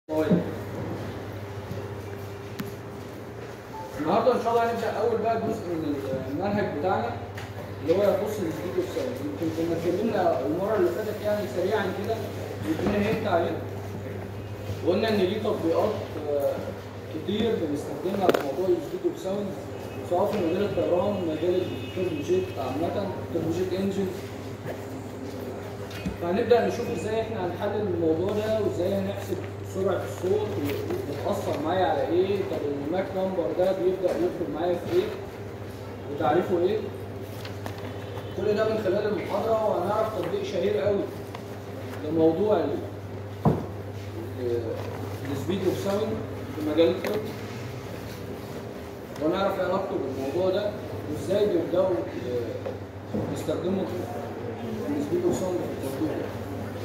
طيب النهارده ان شاء الله هنبدا اول بقى جزء من المنهج بتاعنا اللي هو يخص الفيديو ساينس يمكن كنا اتكلمنا المره اللي فاتت يعني سريعا كده يمكن هنت عليه وقلنا ان ليه تطبيقات آه، كتير بنستخدمها في موضوع الفيديو ساوند سواء في مجال الطيران مجال التوربوجيت عامه التوربوجيت انجن فهنبدا نشوف ازاي احنا هنحلل الموضوع ده وازاي هنحسب سرعه الصوت وبتاثر معايا على ايه طب الماك نمبر ده بيبدا يدخل معايا في ايه وتعريفه ايه كل ده من خلال المحاضره وهنعرف تطبيق شهير قوي لموضوع ال السبيد اوف ساوند في مجال الطب ونعرف ايه علاقته بالموضوع ده وازاي بيبداوا ي- يستخدموا السبيد اوف ساوند في التطبيق ده.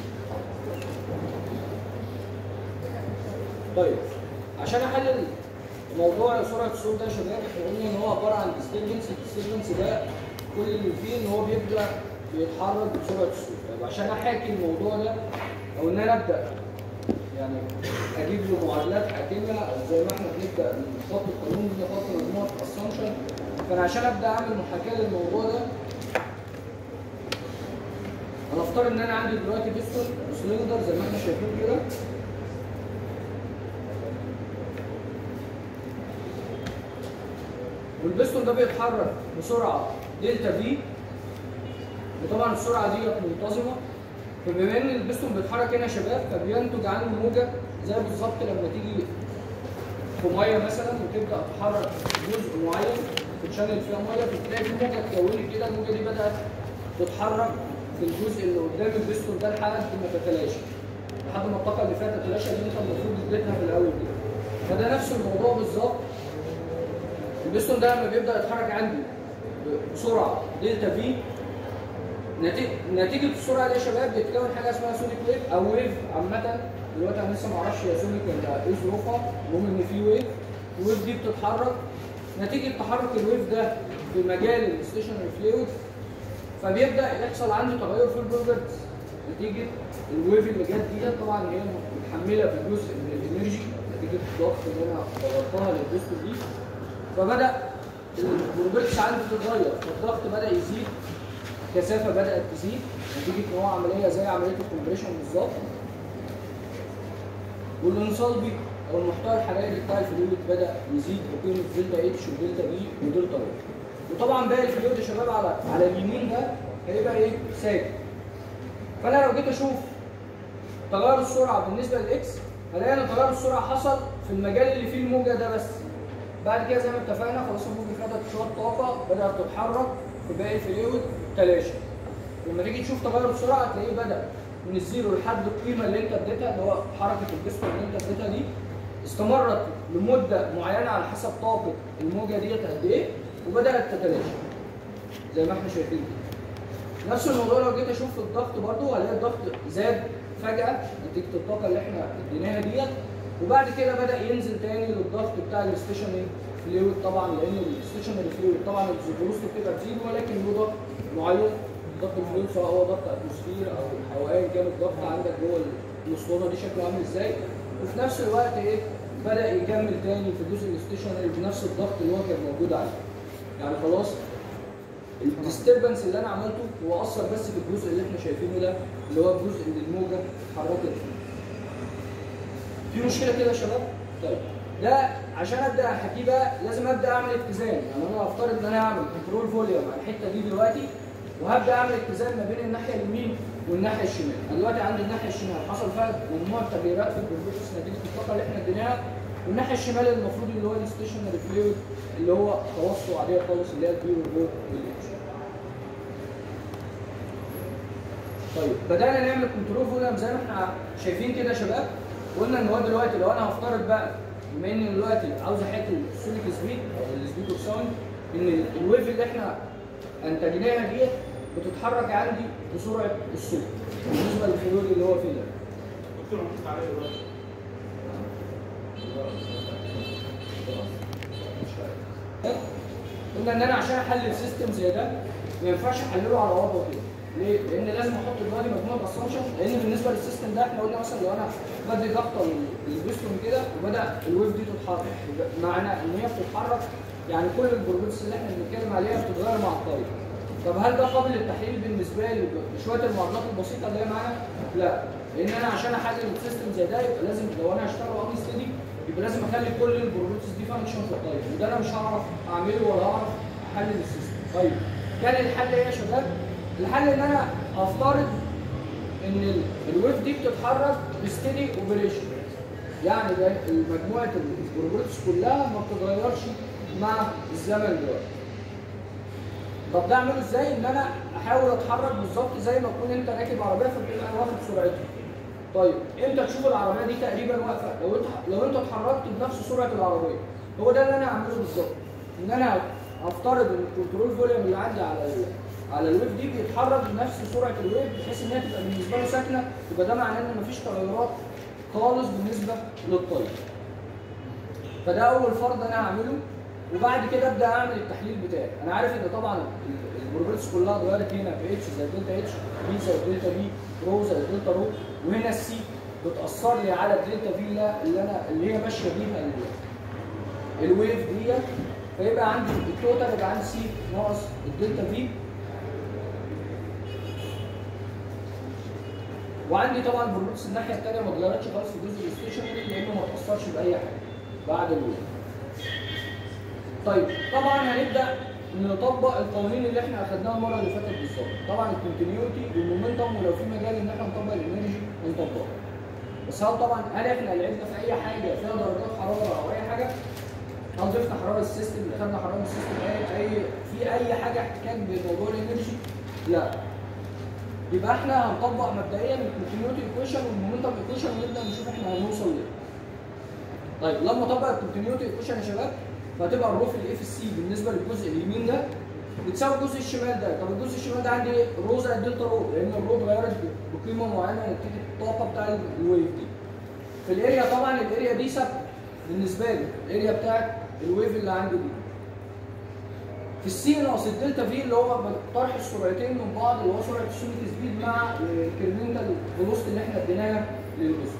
طيب عشان احلل موضوع سرعه الصوت ده يا شباب احنا قلنا ان هو عباره عن ديستربنس الديستربنس ده كل اللي فيه ان هو بيبدا بيتحرك بسرعه الصوت طيب عشان احاكي الموضوع ده او ان انا ابدا يعني اجيب له معادلات حاكمه او زي ما احنا بنبدا نحط القانون نحط مجموعه اسامبشن فانا عشان ابدا اعمل محاكاه للموضوع ده هنفترض ان انا عندي دلوقتي بيستون سلندر زي ما احنا شايفين كده والبيستون ده بيتحرك بسرعه دلتا في وطبعا السرعه دي منتظمه فبما ان البيستون بيتحرك هنا يا شباب فبينتج عنه موجه زي بالظبط لما تيجي في ميه مثلا وتبدا تحرك جزء معين في شانل فيها ميه فتلاقي في موجه اتكونت كده الموجه دي بدات تتحرك في الجزء اللي قدام البيستون ده لحد ما تتلاشى لحد ما الطاقه اللي فيها تتلاشى اللي انت المفروض اديتها في الاول كده فده نفس الموضوع بالظبط البيستون ده لما بيبدا يتحرك عندي بسرعه دلتا في نتيجة نتيجة السرعة دي يا شباب بيتكون حاجة اسمها سونيك ويف أو ويف عامة دلوقتي أنا لسه معرفش هي سونيك ولا إيه ظروفها المهم إن في ويف الويف دي بتتحرك نتيجة تحرك الويف ده في مجال الستيشنري فلويد فبيبدأ يحصل عندي تغير في البروبرتيز نتيجة الويف اللي جت دي طبعا هي متحملة بجزء من الإنرجي نتيجة الضغط اللي أنا ضغطتها للبيستون دي فبدأ البروبرتيز عندي تتغير فالضغط بدأ يزيد الكثافه بدات تزيد نتيجه ان هو عمليه زي عمليه الكومبريشن بالظبط والانصالبي او المحتوى الحراري بتاع الفلويد بدا يزيد بقيمه دلتا اتش ودلتا اي ودلتا واي وطبعا باقي الفلويد يا شباب على على اليمين ده هيبقى ايه ثابت فانا لو جيت اشوف تغير السرعه بالنسبه للاكس هلاقي ان تغير السرعه حصل في المجال اللي فيه الموجه ده بس بعد كده زي ما اتفقنا خلاص الموجه خدت شويه طاقه بدات تتحرك في باقي الفلويد تلاشى لما تيجي تشوف تغير السرعه هتلاقيه بدا من الزيرو لحد القيمه اللي انت اديتها اللي هو حركه الجسم اللي انت اديتها دي استمرت لمده معينه على حسب طاقه الموجه ديت قد ايه وبدات تتلاشى زي ما احنا شايفين كده. نفس الموضوع لو جيت اشوف الضغط برضو هلاقي الضغط زاد فجاه نتيجه الطاقه اللي احنا اديناها ديت وبعد كده بدا ينزل تاني للضغط بتاع الستيشنري فلويد طبعا لان الستيشنري فلويد طبعا الفيروس بتبقى بتزيد ولكن له ضغط معين ضغط الفلويد سواء هو ضغط اتموسفير او او ايا كان الضغط عندك جوه الاسطوانه دي شكله عامل ازاي وفي نفس الوقت ايه بدا يكمل تاني في الجزء الستيشنري بنفس الضغط اللي هو كان موجود عليه يعني خلاص الديستربنس اللي انا عملته هو اثر بس في الجزء اللي احنا شايفينه ده اللي هو الجزء اللي الموجه اتحركت فيه في مشكله كده يا شباب طيب ده عشان ابدا احكيه بقى لازم ابدا اعمل اتزان يعني انا هفترض ان انا هعمل كنترول فوليوم على الحته دي دلوقتي وهبدا اعمل اتزان ما بين الناحيه اليمين والناحيه الشمال انا دلوقتي عندي الناحيه الشمال حصل فيها مجموعه تغييرات في البروبرتيز نتيجه الطاقه اللي احنا اديناها والناحيه الشمال المفروض اللي هو الستيشنري فلويد اللي هو خواصه عاديه خالص اللي هي البي والبور والاتش طيب بدانا نعمل كنترول فوليوم زي ما احنا شايفين كده يا شباب قلنا ان هو دلوقتي لو انا هفترض بقى بما ان دلوقتي عاوز احكي السونيك سبيد او السبيد اوف ساوند ان الويف اللي احنا انتجناها ديت بتتحرك عندي بسرعه الصوت بالنسبه للفلويد اللي هو فيه ده دكتور محطوط عليه دلوقتي قلنا ان انا عشان احلل سيستم زي ده ما ينفعش احلله على وضعه كده ليه؟ لان لازم احط دلوقتي مجموعه اسامبشن لان بالنسبه للسيستم ده احنا قلنا مثلا لو انا بدي ضغطه للبستون كده وبدا الويف دي تتحرك معنى ان هي بتتحرك يعني كل البروبرتيز اللي احنا بنتكلم عليها بتتغير مع الطريق طب هل ده قابل للتحليل بالنسبه لي بشويه المعادلات البسيطه اللي هي معانا؟ لا لان انا عشان احلل السيستم زي ده يبقى لازم لو انا هشتغل اون ستدي يبقى لازم اخلي كل البروبرتيز دي فانكشن في الطريق وده انا مش هعرف اعمله ولا هعرف احلل السيستم طيب كان الحل ايه يا شباب؟ الحل ان انا افترض ان ال- الويف دي بتتحرك بستدي اوبريشن يعني ده مجموعه البروبرتيز كلها ما بتتغيرش مع الزمن دلوقتي طب ده اعمله ازاي؟ ان انا احاول اتحرك بالظبط زي ما تكون انت راكب عربيه فبتبقى واخد سرعتها. طيب امتى تشوف العربيه دي تقريبا واقفه؟ لو انت لو انت اتحركت بنفس سرعه العربيه. هو ده اللي انا هعمله بالظبط. ان انا افترض ان الكنترول فوليوم اللي عندي على ال على الويف دي بيتحرك بنفس سرعه الويف بحيث ان هي تبقى بالنسبه له ساكنه يبقى ده معناه ان مفيش تغيرات خالص بالنسبه للطريق. فده اول فرض انا هعمله وبعد كده ابدا اعمل التحليل بتاعي انا عارف ان طبعا ال- البروبرتيز كلها اتغيرت هنا في اتش زي دلتا اتش بي زي دلتا بي رو زي دلتا رو وهنا السي بتاثر لي على الدلتا في اللي اللي انا اللي هي ماشيه بيها ال- الويف ديت فيبقى عندي التوتال يبقى عندي سي ناقص الدلتا في وعندي طبعا البروبرتيز الناحيه الثانيه ما اتغيرتش خالص في الجزء الستيشنري لانه ما اتاثرش باي حاجه بعد الويف طيب طبعا هنبدا نطبق القوانين اللي احنا اخدناها المره اللي فاتت بالظبط طبعا الكونتينيوتي والمومنتم ولو في مجال ان احنا نطبق الانرجي نطبقه بس هل طبعا هل احنا لعبنا في اي حاجه فيها درجات حراره او اي حاجه هل ضفنا حراره السيستم خدنا حراره السيستم اي اي في اي حاجه احتكاك بموضوع الانرجي لا يبقى احنا هنطبق مبدئيا الكونتينيوتي ايكويشن والمومنتم ايكويشن ونبدا نشوف احنا هنوصل ليه طيب لما اطبق الكونتينيوتي ايكويشن يا شباب فهتبقى الرو في الاف سي بالنسبه للجزء اليمين ده بتساوي الجزء الشمال ده، طب الجزء الشمال ده عندي رو زائد دلتا رو لان الرو اتغيرت ب- بقيمه معينه نتيجه الطاقه بتاع الويف دي. في الاريا طبعا الاريا دي ثابته بالنسبه لي، الاريا بتاعت الويف اللي عندي دي. في السي ناقص الدلتا في اللي هو طرح السرعتين من بعض اللي هو سرعه السونيك سبيد مع الكريمنتال فيلوسيتي اللي احنا اديناها للجزء.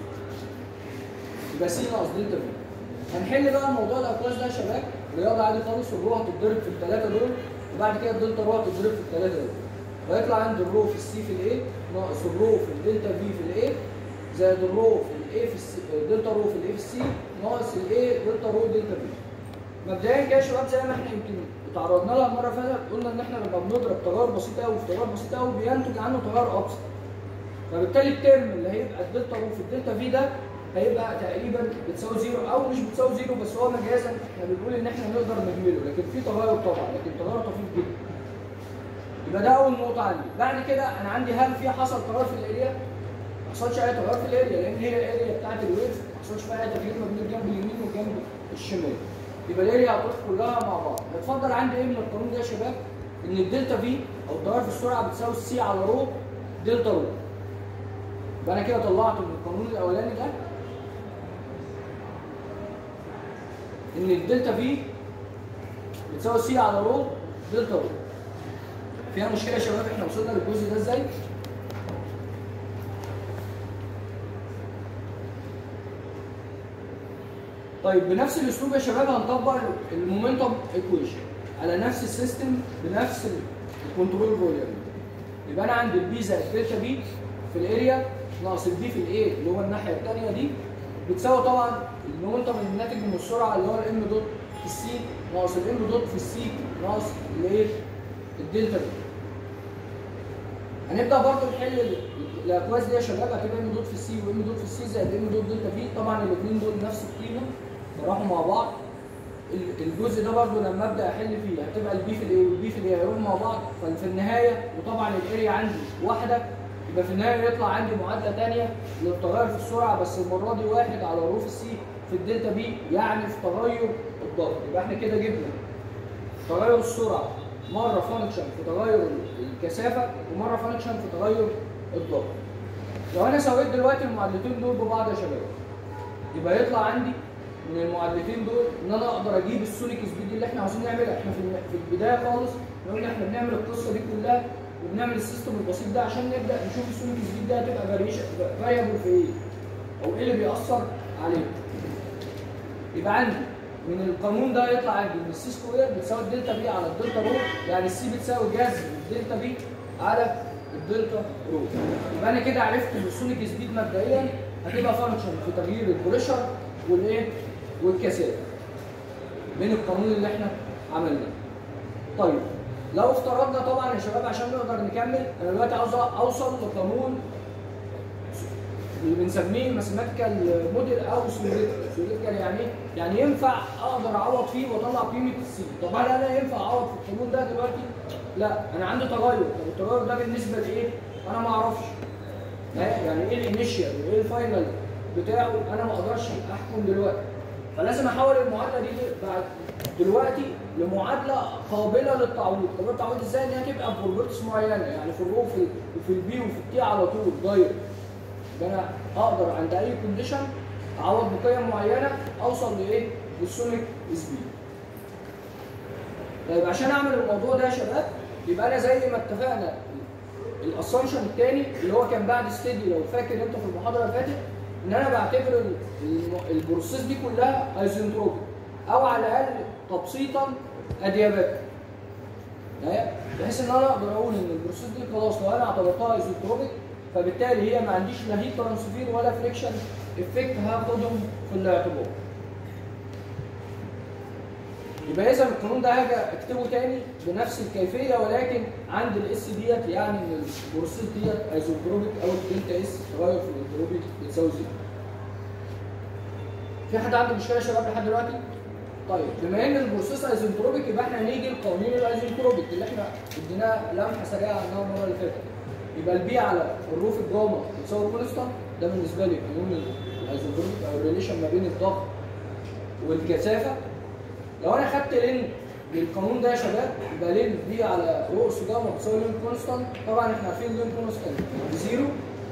يبقى سي ناقص دلتا في. هنحل بقى الموضوع الاقواس ده يا شباب رياضه عادي خالص الرو هتتضرب في الثلاثه دول وبعد كده الدلتا رو هتتضرب في الثلاثه دول ويطلع عندي الرو في السي في الاي ناقص الرو في الدلتا في في الاي زائد الرو في الاي في السي دلتا رو في الاي في السي ناقص الاي دلتا رو دلتا في مبدئيا كده يا شباب زي ما احنا يمكن اتعرضنا لها المره اللي فاتت قلنا ان احنا لما بنضرب تغير بسيط قوي في تغير بسيط قوي بينتج عنه تغير ابسط فبالتالي الترم اللي هيبقى الدلتا رو في الدلتا في ده هيبقى تقريبا بتساوي زيرو او مش بتساوي زيرو بس هو مجازا احنا بنقول ان احنا نقدر نجمله لكن في تغير طبعا لكن تغير طفيف جدا. يبقى ده اول نقطه عندي، بعد كده انا عندي هل في حصل تغير في الاريا؟ ما حصلش اي تغير في الاريا لان هي الاريا بتاعت الويف ما حصلش فيها اي تغيير ما بين الجنب اليمين والجنب الشمال. يبقى الاريا هتروح كلها مع بعض. اتفضل عندي ايه من القانون ده يا شباب؟ ان الدلتا في او التغير في السرعه بتساوي السي على رو دلتا رو. يبقى انا كده طلعت من القانون الاولاني ده ان الدلتا في بتساوي سي على رو دلتا رو فيها مشكله يا شباب احنا وصلنا للجزء ده ازاي؟ طيب بنفس الاسلوب يا شباب هنطبق المومنتوم ايكويشن على نفس السيستم بنفس الكنترول فوليوم يبقى انا عندي البي زائد دلتا بي في الاريا ناقص البي في الايه اللي هو الناحيه الثانيه دي بتساوي طبعا المومنتوم الناتج من السرعه اللي هو الام دوت في السي ناقص الام دوت في السي ناقص الايه الدلتا بي هنبدا برضه نحل ال- الاكواس دي يا شباب هتبقى ام دوت في السي وام دوت في السي زائد ام دوت دلتا في طبعا الاثنين دول نفس القيمه راحوا مع بعض ال- الجزء ده برضه لما ابدا احل فيه هتبقى البي في الايه والبي في الايه هيروحوا مع بعض ففي النهايه وطبعا الاريا عندي واحده يبقى في النهايه يطلع عندي معادله ثانيه للتغير في السرعه بس المره دي واحد على روف السي في الدلتا بي يعني في تغير الضغط يبقى احنا كده جبنا تغير السرعه مره فانكشن في تغير الكثافه ومره فانكشن في تغير الضغط لو انا سويت دلوقتي المعادلتين دول ببعض يا شباب يبقى يطلع عندي من المعادلتين دول ان انا اقدر اجيب السونيك سبيد اللي احنا عاوزين نعملها احنا في الم- في البدايه خالص قلنا احنا بنعمل القصه دي كلها وبنعمل السيستم البسيط ده عشان نبدا نشوف السونيك سبيد ده هتبقى فاريشن فاريبل في ايه او ايه اللي بيأثر عليه يبقى عندي من القانون ده يطلع عندي ان السي سكوير بتساوي الدلتا بي على الدلتا رو يعني السي بتساوي جذر الدلتا بي على الدلتا رو يبقى انا كده عرفت ان السونيك سبيد مبدئيا هتبقى فانكشن في تغيير البريشر والايه والكثافه من القانون اللي احنا عملناه طيب لو افترضنا طبعا يا شباب عشان نقدر نكمل انا دلوقتي عاوز اوصل لقانون اللي بنسميه ماثيماتيكال موديل او سيوليتيكال يعني ايه؟ يعني ينفع اقدر اعوض فيه واطلع قيمه السي طب هل انا ينفع اعوض في القانون ده دلوقتي؟ لا انا عندي تغير طب التغير ده بالنسبه لايه؟ انا ما اعرفش يعني ايه الانيشال وايه الفاينل بتاعه انا ما اقدرش احكم دلوقتي فلازم احول المعادله دي بعد دلوقتي لمعادله قابله للتعويض قابله للتعويض ازاي ان هي تبقى بروبرتس معينه يعني في الرو في في البي وفي التي على طول دايركت يبقى انا اقدر عند اي كونديشن اعوض بقيم معينه اوصل لايه؟ للسونيك سبيد. طيب عشان اعمل الموضوع ده يا شباب يبقى انا زي ما اتفقنا الاسامبشن الثاني اللي هو كان بعد ستيدي لو فاكر انت في المحاضره اللي فاتت ان انا بعتبر البروسيس دي كلها ايزنتروبيك او على الاقل تبسيطا ادياباتيك بحيث ان انا اقدر اقول ان البروسيس دي خلاص لو انا اعتبرتها ايزوتروبيك فبالتالي هي ما عنديش لا هيت ترانسفير ولا فريكشن افكت هاخدهم في الاعتبار. يبقى اذا القانون ده هاجي اكتبه تاني بنفس الكيفيه ولكن عند الاس ديت يعني ان البروسيس ديت ايزوتروبيك او الدلتا اس تغير في الانتروبي بتساوي زيرو. في حد عنده مشكله يا شباب لحد دلوقتي؟ طيب بما ان البروسيس ايزوتروبيك يبقى احنا هنيجي لقوانين الايزوتروبيك اللي احنا اديناها لمحه سريعه عنها المره اللي فاتت. يبقى البي على الروف الجاما بتساوي كونستانت ده بالنسبه لي قانون الايزوتروبيك او الريليشن ما بين الضغط والكثافه لو انا خدت لين للقانون ده يا شباب يبقى لين بي على رو اس جاما بتساوي لين كونستانت طبعا احنا عارفين لين كونستانت بزيرو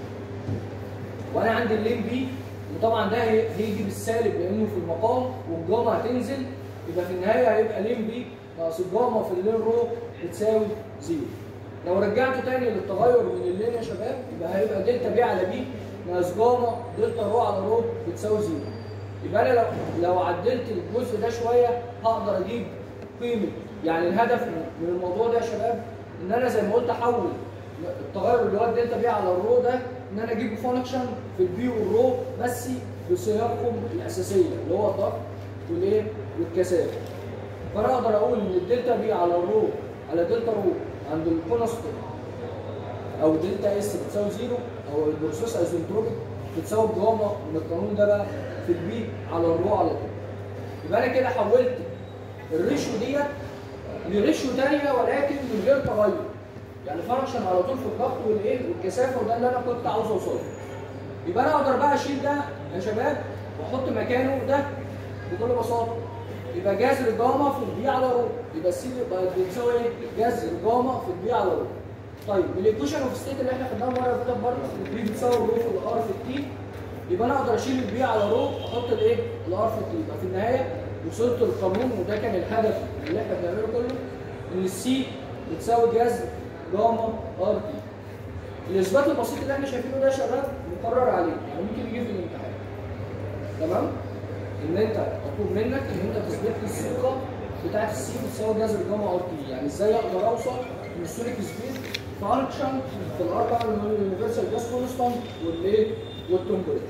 وانا عندي اللين بي وطبعا ده هيجي بالسالب لانه في المقام والجاما هتنزل يبقى في النهايه هيبقى لين بي ناقص الجاما في اللين رو بتساوي زيرو لو رجعته تاني للتغير من اللين يا شباب يبقى هيبقى دلتا بي على بي ناقص جاما دلتا رو على رو بتساوي زيرو يبقى انا لو لو عدلت الجزء ده شويه هقدر اجيب قيمه يعني الهدف من الموضوع ده يا شباب ان انا زي ما قلت احول التغير اللي هو الدلتا بي على الرو ده ان انا اجيب فانكشن في البي والرو بس بصيغتهم الاساسيه اللي هو الضغط والايه والكثافه فانا اقدر اقول ان الدلتا بي على الرو على دلتا رو عند الكونستنت او دلتا اس بتساوي زيرو او البروسيس ايزوتروبيك بتساوي جاما من القانون ده بقى في البي على الرو على طول يبقى انا كده حولت الريشيو ديت لريشيو ثانيه ولكن من غير تغير يعني فانكشن على طول في الضغط والايه والكثافه وده اللي انا كنت عاوز اوصله يبقى انا اقدر بقى اشيل ده يا شباب واحط مكانه ده بكل بساطه يبقى جذر جاما في البي على رو يبقى السي بتساوي ايه؟ جذر جاما في البي على رو طيب الايكويشن اوف ستيت اللي احنا خدناها المره اللي فاتت برضه البي بتساوي الرو في الار في التي يبقى انا اقدر اشيل البي على رو واحط الايه؟ الار في التي يبقى في النهايه وصلت للقانون وده كان الهدف اللي احنا بنعمله كله ان السي بتساوي جذر جاما ار تي الاثبات البسيط اللي احنا شايفينه ده يا شباب مقرر عليه يعني ممكن يجي في الامتحان تمام؟ ان انت مطلوب منك ان انت تثبت لي الثقه بتاعت السي بتساوي جذر جاما ار تي يعني ازاي اقدر اوصل ان السونيك سبيد فانكشن في الاربع اليونيفرسال جاس كونستانت والايه والتمبريتشر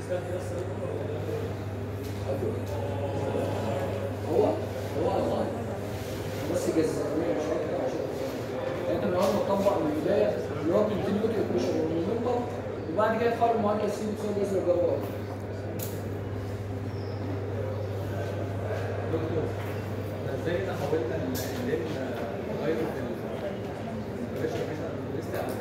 هو هو والله بس جذريه مش اكتر عشان انت النهارده تطبق من البدايه اللي هو بتديله ايكويشن والمومنتم وبعد كده تحول المعادله السي بتساوي جذر جاما ار تي دكتور ازاي انا حولت اللين غير في الريشن مثلا لسه او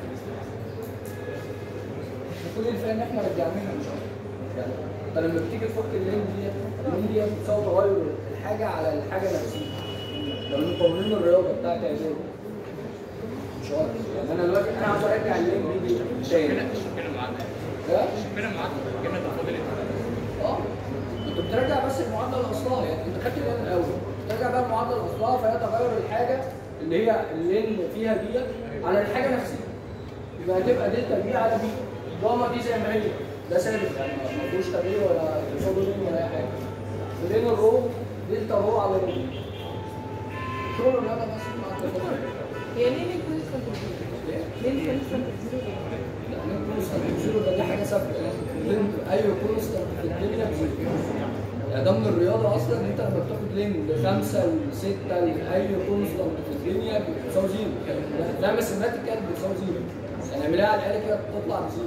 كل الفئه ان احنا رجعناها مش اكتر يعني انت لما بتيجي تفك اللين دي اللين دي بتساوي تغير الحاجه على الحاجه نفسها ده من قوانين الرياضه بتاعت اعدادي مش اكتر يعني انا دلوقتي انا عاوز ارجع اللين دي تاني شكلها معادلة ها؟ شكلها معادلة كأنها تفاضل اه انت بترجع بس المعادله لاصلها يعني انت خدت اللين الاول ترجع بقى المعادله لاصلها فهي تغير الحاجه اللي هي اللين فيها ديت على الحاجه نفسها يبقى هتبقى دلتا بي على بي جاما دي زي ما هي ده ثابت يعني ما فيهوش تغيير ولا تفاضل ولا اي حاجه ولين الرو دلتا رو على رو شغل الرياضه بس مع التفاضل هي ليه ليه كونستانت ليه ليه كونستانت يعني كونستانت زيرو ده دي حاجه ثابته لين اي كونستانت في الدنيا بزيرو يعني ده من الرياضه اصلا ان انت لما بتاخد لين لخمسه لسته لاي كونستانت في الدنيا بتساوي زيرو ده- ده ماثيماتيكال بتساوي زيرو يعني اعملها على الاقل كده تطلع بزيرو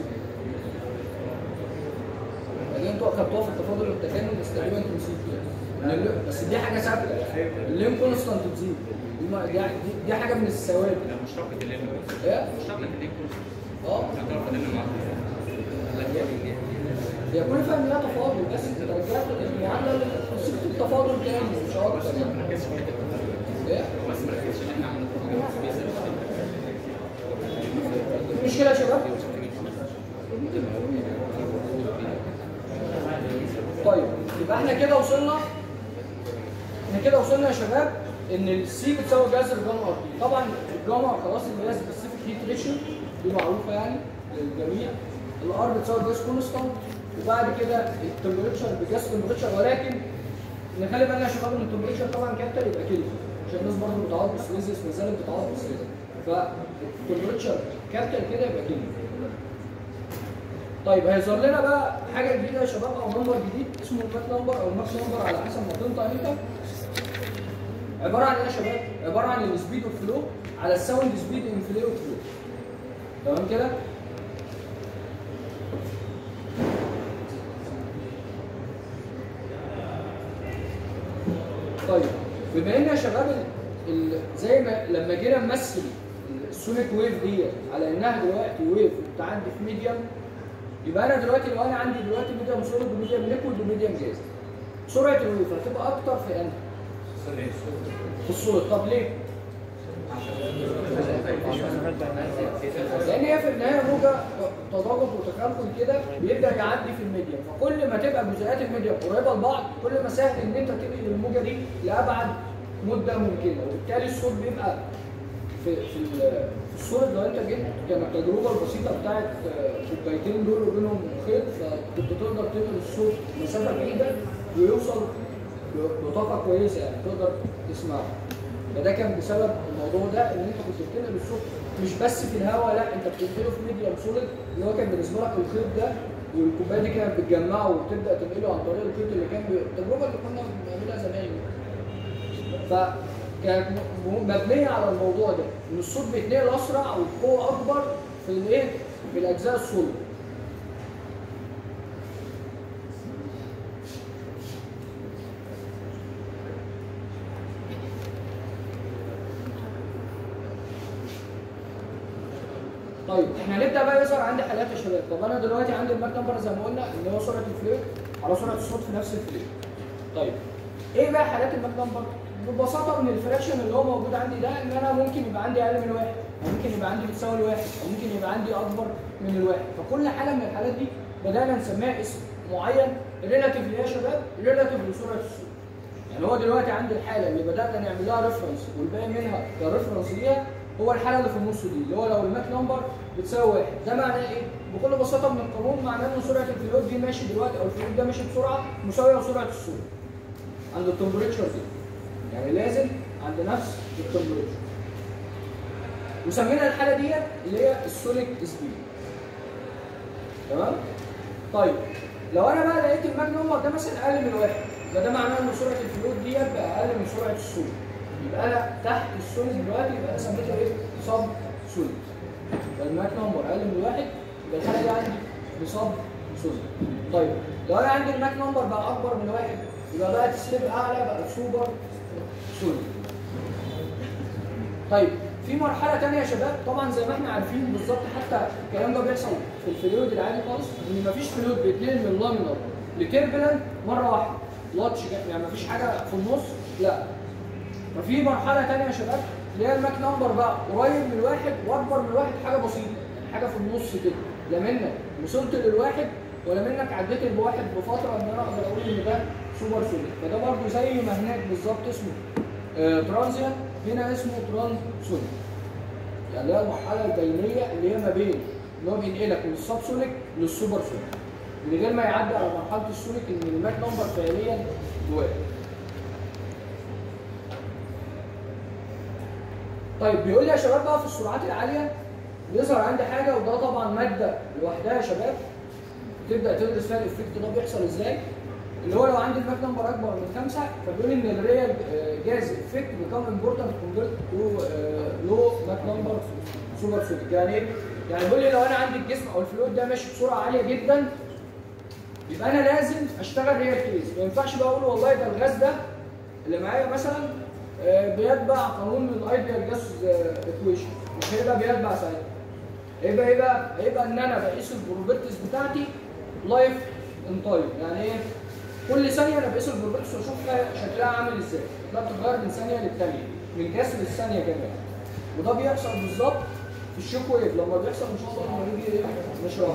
بعدين انتوا اخدتوها في التفاضل والتكامل بس تقريبا انتوا نسيتوا يعني لأن- بس دي حاجه ثابته اللين كونستانت بزيرو دي ما- دي, دي- دي حاجه من الثوابت لا مش شرط اللي ايه؟ مش شرط اللي يكون اه هتعرف اللي معاه هي كل فهم لها تفاضل بس انت رجعت المعادله لصيغه التفاضل تاني مش اكتر يعني ايه؟ بس ما ركزش ان احنا عملنا المشكله يا شباب طيب يبقى احنا كده وصلنا احنا كده وصلنا يا شباب ان السي بتساوي جذر جاما ار تي طبعا الجاما خلاص اللي هي سبيسيفيك هيت ريشيو دي معروفه يعني للجميع الار بتساوي جاز كونستانت وبعد كده التمبريتشر بجاز تمبريتشر ولكن نخلي بالنا يا شباب ان التمبريتشر طبعا كابيتال يبقى كده عشان الناس برضه بتعوض بالسليزس ما زالت بتعوض بالسليزس فالتمبريتشر كابيتال كده يبقى كده طيب هيظهر لنا بقى حاجه جديده يا شباب او نمبر جديد اسمه الماك نمبر او الماكس نمبر على حسب ما تنطق انت عباره عن ايه يا شباب؟ عباره عن السبيد اوف فلو على الساوند سبيد ان فلو اوف فلو تمام كده؟ طيب بما ان يا شباب ال- ال- زي ما لما جينا نمثل السونيك ويف دي على انها دلوقتي ويف بتعدي في ميديم يبقى انا دلوقتي لو انا عندي دلوقتي ميديم سوليد وميديم ليكويد وميديم جاز سرعه الويف هتبقى اكتر في انهي؟ في السوليد طب ليه؟ لان هي في النهايه موجه تضاغط وتكركل كده بيبدا يعدي في الميديم فكل ما تبقى جزيئات الميديم قريبه لبعض كل ما سهل ان انت تنقل الموجه دي لابعد مده ممكنه وبالتالي الصوت بيبقى في في ال- في الصوت لو انت جيت كان التجربه البسيطه بتاعت آه، كوبايتين دول وبينهم خيط فكنت تقدر تنقل الصوت مسافه بعيده ويوصل ب- بطاقه كويسه يعني تقدر تسمعه فده كان بسبب الموضوع ده ان انت كنت بتنقل الصوت مش بس في الهواء لا انت بتنقله في ميديم سوليد اللي هو كان بالنسبه لك الخيط ده والكوبايه دي كانت بتجمعه وتبدا تنقله عن طريق الخيط اللي كان بي- التجربه اللي كنا بنعملها زمان فكانت م- م- مبنيه على الموضوع ده ان الصوت بيتنقل اسرع وبقوه اكبر في الايه؟ في الاجزاء الصلبه طيب احنا هنبدا بقى يظهر عندي حالات يا شباب طب انا دلوقتي عندي الماك نمبر زي ما قلنا اللي هو سرعه الفلير على سرعه الصوت في نفس الفلير طيب ايه بقى حالات الماك نمبر ببساطه من الفراكشن اللي هو موجود عندي ده ان انا ممكن يبقى عندي اقل من واحد او ممكن يبقى عندي بتساوي الواحد او ممكن يبقى عندي اكبر من الواحد فكل حاله من الحالات دي بدانا نسميها اسم معين ريلاتيف ليه يا شباب ريلاتيف لسرعه الصوت يعني هو دلوقتي عندي الحاله اللي بدانا نعمل لها ريفرنس والباقي منها كريفرنس ليها هو الحاله اللي في النص دي اللي هو لو الماك نمبر بتساوي واحد ده معناه ايه؟ بكل بساطه من القانون معناه ان سرعه الفلويد دي ماشي دلوقتي او الفلويد ده ماشي بسرعه مساويه لسرعه الصوت عند التمبريتشر دي يعني لازم عند نفس التمبريتشر وسمينا الحاله ديت اللي هي السوليك سبيد تمام؟ طيب لو انا بقى لقيت الماك نمبر ده مثلا اقل من واحد يبقى ده معناه ان سرعه الفلويد ديت بقى اقل من سرعه الصوت يبقى انا تحت السوليد دلوقتي يبقى انا سميتها ايه؟ صب سوليد يبقى الماك نمبر اقل من واحد يبقى الحاله دي عندي بصب سوليد طيب لو انا عندي الماك نمبر بقى اكبر من واحد يبقى بقى تسليب اعلى بقى سوبر سوليد طيب في مرحلة تانية يا شباب طبعا زي ما احنا عارفين بالظبط حتى الكلام ده بيحصل في الفلويد العادي خالص ان مفيش فلويد بيتنقل من لامينر لتربلنت مرة واحدة لاتش يعني مفيش حاجة في النص لا ففي مرحلة تانية يا شباب اللي هي الماك نمبر بقى قريب من الواحد واكبر من الواحد حاجة بسيطة حاجة في النص كده لا منك وصلت للواحد ولا منك عديت الواحد بفترة ان انا اقدر اقول ان ده سوبر سوليد فده برضه زي ما هناك بالظبط اسمه ترانزيانت هنا اسمه ترانس سونيك يعني اللي هي المرحله البينيه اللي هي ما بين اللي هو بينقلك من السب سونيك للسوبر سونيك من غير ما يعدي على مرحله السونيك ان الماك نمبر فعليا جواه طيب بيقول لي يا شباب بقى في السرعات العاليه بيظهر عندي حاجه وده طبعا ماده لوحدها يا شباب تبدا تدرس فيها الافكت ده بيحصل ازاي اللي هو لو عندي الماك نمبر اكبر من خمسه فبيقول ان الريال جاز افكت بيكون امبورتنت كونفيرت تو لو ماك نمبر سوبر سونيك يعني ايه؟ يعني بيقول لي لو انا عندي الجسم او الفلويد ده ماشي بسرعه عاليه جدا يبقى انا لازم اشتغل ريال كيس ما ينفعش بقى اقول والله ده الغاز ده اللي معايا مثلا آه، بيتبع قانون من الايديال جاز ايكويشن مش هيبقى بيتبع ساعتها هيبقى ايه بقى؟ هيبقى ان انا بقيس البروبرتيز بتاعتي لايف ان تايم يعني ايه؟ كل ثانيه انا بقيس البروبرتيز واشوفها شكلها عامل ازاي ده بتتغير من ثانيه للثانيه من كسر الثانيه كمان وده بيحصل بالظبط في الشوك ويف لما بيحصل ان شاء الله لما نيجي ايه نشرحه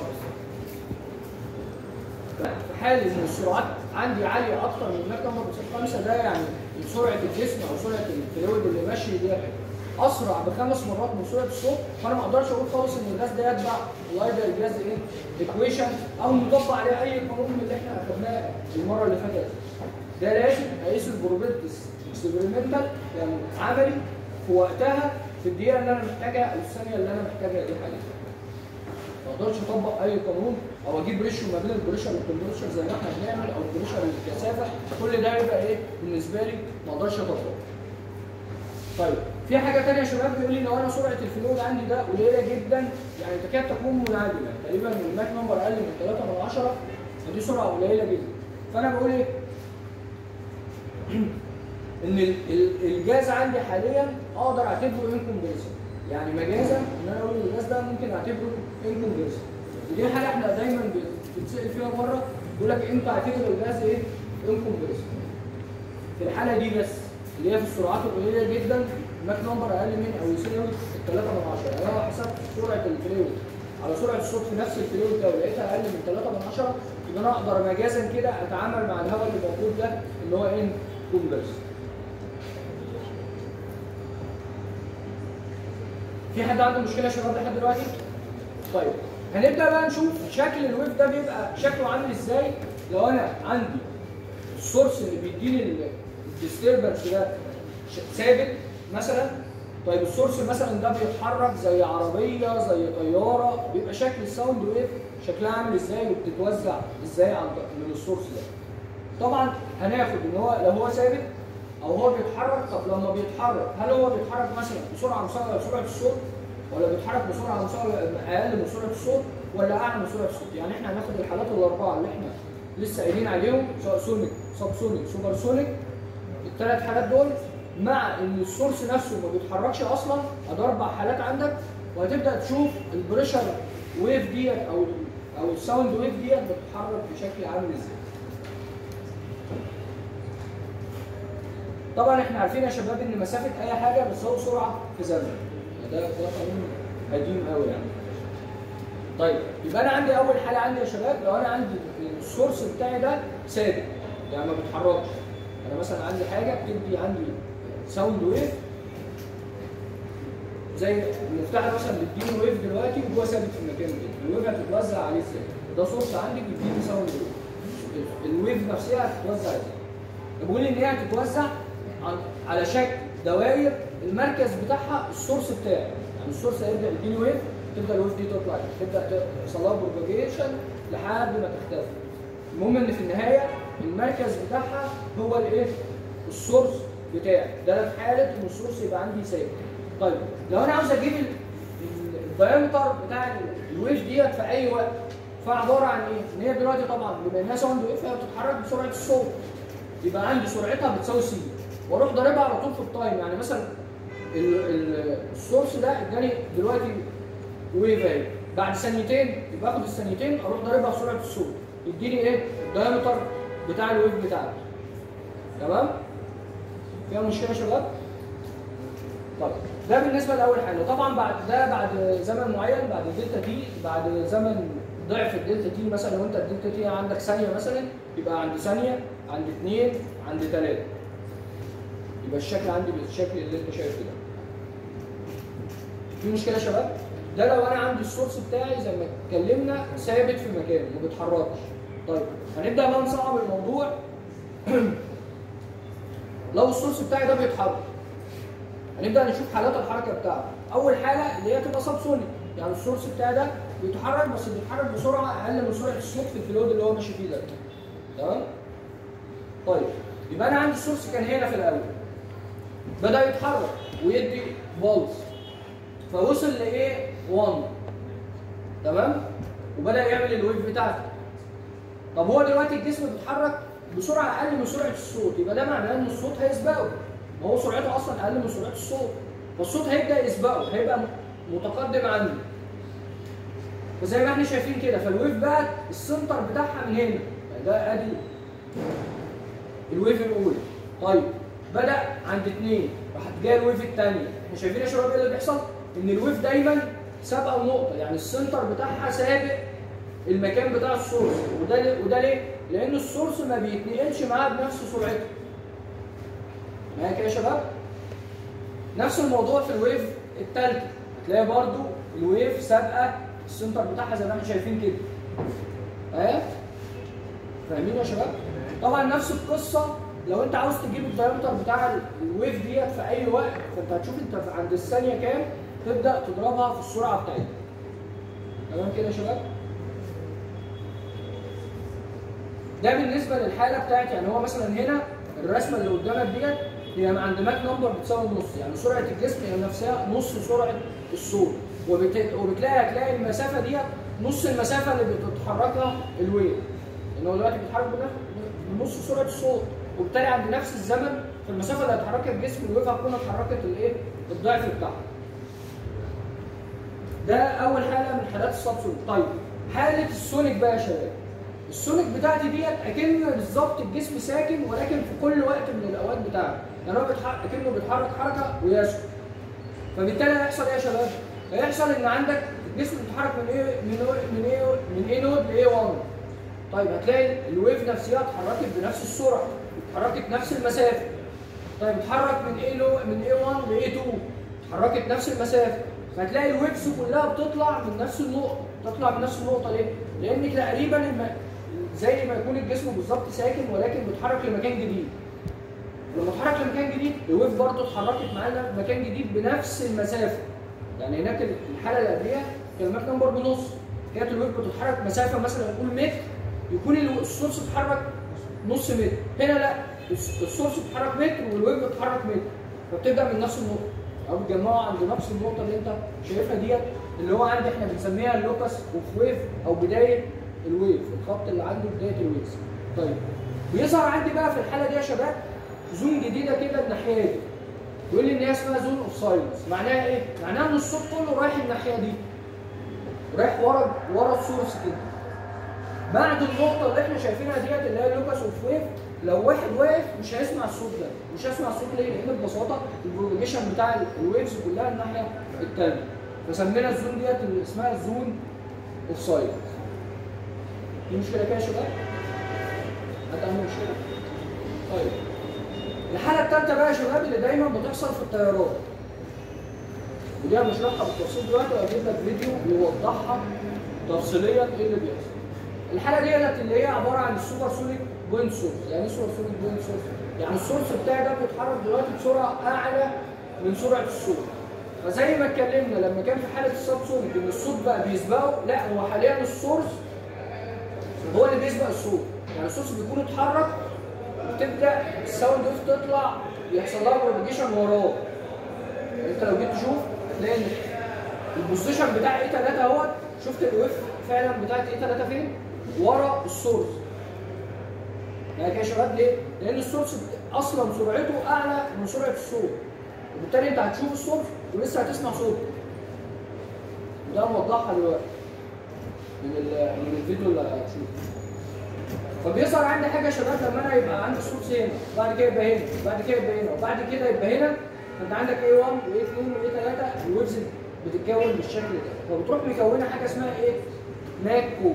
في حال ان السرعات عندي عاليه اكتر من ماك نمبر بتساوي 5 ده يعني سرعه الجسم او سرعه الفلويد اللي ماشي ده اسرع بخمس مرات من سرعه الصوت فانا ما اقدرش اقول خالص ان الغاز ده يتبع الايدل جاز ايه ايكويشن او نطبق عليه اي قانون من اللي احنا اخدناه المره اللي فاتت ده لازم اقيس البروبرتيز اكسبيرمنتال يعني عملي في وقتها في الدقيقه اللي انا محتاجها او الثانيه اللي انا محتاجها دي حاليا ما اقدرش اطبق اي قانون او اجيب ريشيو ما بين البريشر والتمبريتشر زي ما احنا بنعمل او البريشر والكثافه كل ده يبقى ايه بالنسبه لي ما اقدرش اطبقه. طيب في حاجه ثانيه يا شباب بيقول لي لو انا سرعه الفلويد عندي ده قليله جدا يعني تكاد تكون منعدمه تقريبا الماك نمبر اقل من 3 من 10 فدي سرعه قليله جدا فانا بقول ايه ان ال- ال- الجاز عندي حاليا اقدر اعتبره انكمبريسور يعني مجازا ان انا اقول الجاز ده ممكن اعتبره انكمبريسور ودي حاجه احنا دايما بت- بتتسال فيها بره يقول لك امتى اعتبر الجاز ايه انكمبريسور في الحاله دي بس اللي هي في السرعات القليله جدا ماك نمبر اقل من او يساوي 3 من 10 يعني انا لو حسبت سرعه الفلويد على سرعه الصوت في نفس الفلويد ده ولقيتها اقل من 3 من 10 يبقى انا اقدر مجازا كده اتعامل مع الهواء اللي موجود ده اللي هو ان كومبرس في حد عنده مشكله يا شباب لحد دلوقتي؟ طيب هنبدا بقى نشوف شكل الويف ده بيبقى شكله عامل ازاي لو انا عندي السورس اللي بيديني الديستربنس ده ش- ثابت مثلا طيب السورس مثلا ده بيتحرك زي عربيه زي طياره بيبقى شكل الساوند ويف شكلها عامل ازاي وبتتوزع ازاي عن ط- من السورس ده طبعا هناخد ان هو لو هو ثابت او هو بيتحرك طب لما بيتحرك هل هو بيتحرك مثلا بسرعه مساويه لسرعه الصوت ولا بيتحرك بسرعه مساويه اقل من سرعه الصوت ولا اعلى من سرعه الصوت يعني احنا هناخد الحالات الاربعه اللي احنا لسه قايلين عليهم سواء سونيك سب سونيك سوبر سونيك الثلاث حالات دول مع ان السورس نفسه ما بيتحركش اصلا ادي اربع حالات عندك وهتبدا تشوف البريشر ويف ديت او او الساوند ويف ديت بتتحرك بشكل عامل ازاي طبعا احنا عارفين يا شباب ان مسافه اي حاجه بتساوي سرعه في زمن ده ده قانون قديم قوي يعني طيب يبقى انا عندي اول حاله عندي يا شباب لو انا عندي السورس بتاعي ده ثابت يعني ما بيتحركش انا مثلا عندي حاجه بتدي عندي ساوند ويف زي المفتاح مثلا بيديني ويف دلوقتي وهو ثابت في المكان ده الويف هتتوزع عليه ازاي ده سورس عندي بيديني ساوند ويف الويف نفسها هتتوزع ازاي بقول ان هي هتتوزع عن- على شكل دوائر المركز بتاعها السورس بتاعي يعني السورس هيبدا يديني ويف تبدا الويف دي تطلع تبدا يحصل لها بروباجيشن لحد ما تختفي المهم ان في النهايه المركز بتاعها هو الايه السورس بتاعي ده في حاله ان السورس يبقى عندي ثابت طيب لو انا عاوز اجيب ال- ال- الدايمتر بتاع ال- الويف ديت في اي وقت فعباره عن ايه؟ ان هي دلوقتي طبعا بما انها ساوند ويف هي بتتحرك بسرعه الصوت يبقى عندي سرعتها بتساوي سي واروح ضاربها على طول في التايم يعني مثلا ال- ال- السورس ده اداني دلوقتي ويف اهي بعد ثانيتين يبقى اخد الثانيتين اروح ضاربها بسرعه الصوت يديني ايه؟ الدايمتر بتاع الويف بتاعتي تمام؟ فيها مشكله يا شباب؟ طيب ده بالنسبه لاول حاجه طبعا بعد ده بعد زمن معين بعد الدلتا تي بعد زمن ضعف الدلتا تي مثلا لو انت الدلتا تي عندك ثانيه مثلا يبقى عند ثانيه عند اثنين عند ثلاثه يبقى الشكل عندي بالشكل اللي انت شايفه ده في مشكله يا شباب ده لو انا عندي السورس بتاعي زي ما اتكلمنا ثابت في مكانه ما بيتحركش طيب هنبدا بقى نصعب الموضوع لو السورس بتاعي ده بيتحرك هنبدا نشوف حالات الحركه بتاعته اول حاله اللي هي تبقى سابسونيك يعني السورس بتاعي ده بيتحرك بس بيتحرك بسرعه اقل من سرعه الصوت في الفلود اللي هو ماشي فيه ده تمام طيب يبقى انا عندي السورس كان هنا في الاول بدا يتحرك ويدي بولس فوصل لايه 1 تمام وبدا يعمل الويف بتاعته طب هو دلوقتي الجسم بيتحرك بسرعه اقل من سرعه الصوت يبقى ده معناه ان الصوت هيسبقه ما هو سرعته اصلا اقل من سرعه الصوت فالصوت هيبدا يسبقه هيبقى متقدم عنه وزي ما احنا شايفين كده فالويف بقى السنتر بتاعها من هنا يعني ده ادي الويف الاولى طيب بدا عند اثنين راحت جايه الويف الثانيه احنا شايفين يا شباب ايه اللي بيحصل ان الويف دايما سابقه النقطه يعني السنتر بتاعها سابق المكان بتاع السورس وده وده ليه؟ لان السورس ما بيتنقلش معاه بنفس سرعته معايا كده يا شباب؟ نفس الموضوع في الويف الثالثه هتلاقي برضو الويف سابقه السنتر بتاعها زي ما احنا شايفين كده اهي فاهمين يا شباب؟ طبعا نفس القصه لو انت عاوز تجيب الدايمتر بتاع الويف ديت في اي وقت فانت هتشوف انت عند الثانيه كام تبدا تضربها في السرعه بتاعتها تمام كده يا شباب؟ ده بالنسبه للحاله بتاعت يعني هو مثلا هنا الرسمه اللي قدامك ديت هي عند ماك نمبر بتساوي نص يعني سرعه الجسم هي نفسها نص سرعه الصوت وبت... وبتلاقي هتلاقي المسافه ديت نص المسافه اللي بتتحركها الويف لان هو دلوقتي بيتحرك بنفس- بنص سرعه الصوت وبالتالي عند نفس الزمن في المسافه اللي هتحركها الجسم الويف هتكون اتحركت الايه؟ الضعف بتاعها. ده اول حاله من حالات السبسونيك طيب حاله السونيك بقى يا شباب السونيك بتاعتي ديت اكن بالظبط الجسم ساكن ولكن في كل وقت من الاوقات بتاعته يعني هو بيتحرك اكنه بيتحرك حركه ويسكت فبالتالي هيحصل ايه يا شباب؟ هيحصل ان عندك الجسم بيتحرك من ايه من إيه- من ايه من ايه نود لايه 1 طيب هتلاقي الويف نفسها اتحركت بنفس السرعه اتحركت نفس المسافه طيب اتحرك من ايه لو من ايه 1 لايه 2 اتحركت نفس المسافه فهتلاقي الويفز كلها بتطلع من نفس النقطه تطلع من نفس النقطه ليه؟ لان تقريبا الم... زي ما يكون الجسم بالظبط ساكن ولكن بيتحرك لمكان جديد لما اتحرك لمكان جديد الويف برضه اتحركت معانا لمكان جديد بنفس المسافه يعني هناك الحاله اللي قبلها كان الماك نمبر بنص كانت الويف بتتحرك مسافه مثلا نقول متر يكون ال- السورس اتحرك نص متر هنا لا الس- السورس اتحرك متر والويف بتتحرك متر فبتبدا من نفس النقطه او بتجمعوا عند نفس النقطه اللي انت شايفها ديت اللي هو عندي احنا بنسميها اللوكس اوف ويف او بدايه الويف الخط اللي عنده بدايه الويف طيب بيظهر عندي بقى في الحاله دي يا شباب زون جديده كده الناحيه دي يقول لي ان هي اسمها زون اوف سايلنس معناها ايه؟ معناها ان الصوت كله رايح الناحيه دي رايح ورا ورا السورس كده بعد النقطة اللي احنا شايفينها ديت اللي هي لوكاس اوف ويف لو واحد واقف مش هيسمع الصوت ده، مش هيسمع الصوت ليه؟ لأن ببساطة البروبيجيشن بتاع الويفز كلها الناحية التانية. فسمينا الزون ديت اللي اسمها الزون اوف سايلنس. في مشكلة كده يا شباب؟ حد عنده مشكلة؟ طيب. الحالة التالتة بقى يا شباب اللي دايما بتحصل في الطيارات. ودي هنشرحها بالتفصيل دلوقتي وهجيب لك فيديو يوضحها تفصيليا ايه اللي بيحصل. الحاله ديت اللي هي عباره عن السوبر سونيك بوينت سورس يعني ايه سوبر سونيك بوينت سورس يعني السورس بتاعي ده بيتحرك دلوقتي بسرعه اعلى من سرعه الصوت فزي ما اتكلمنا لما كان في حاله السب سونيك ان الصوت بقى بيسبقه لا هو حاليا السورس هو اللي بيسبق الصوت يعني السورس بيكون اتحرك وتبدا الساوند ويف تطلع يحصل لها بروبيجيشن وراه يعني انت لو جيت تشوف هتلاقي ان البوزيشن بتاع اي 3 اهوت شفت الويف فعلا بتاعت اي 3 فين؟ ورا السورس. يعني كده يا شباب ليه؟ لان السورس بت- اصلا سرعته اعلى من سرعه الصوت. وبالتالي انت هتشوف السورس ولسه هتسمع صوت. وده هنوضحها دلوقتي. من ال- من الفيديو اللي هتشوفه. فبيظهر عندي حاجه يا شباب لما انا يبقى عندي السورس هنا وبعد كده يبقى هنا وبعد كده يبقى هنا وبعد كده يبقى هنا فانت عندك ايه 1 وايه 2 وايه 3 الويفز بتتكون بالشكل ده فبتروح مكونه حاجه اسمها ايه؟ ماك كون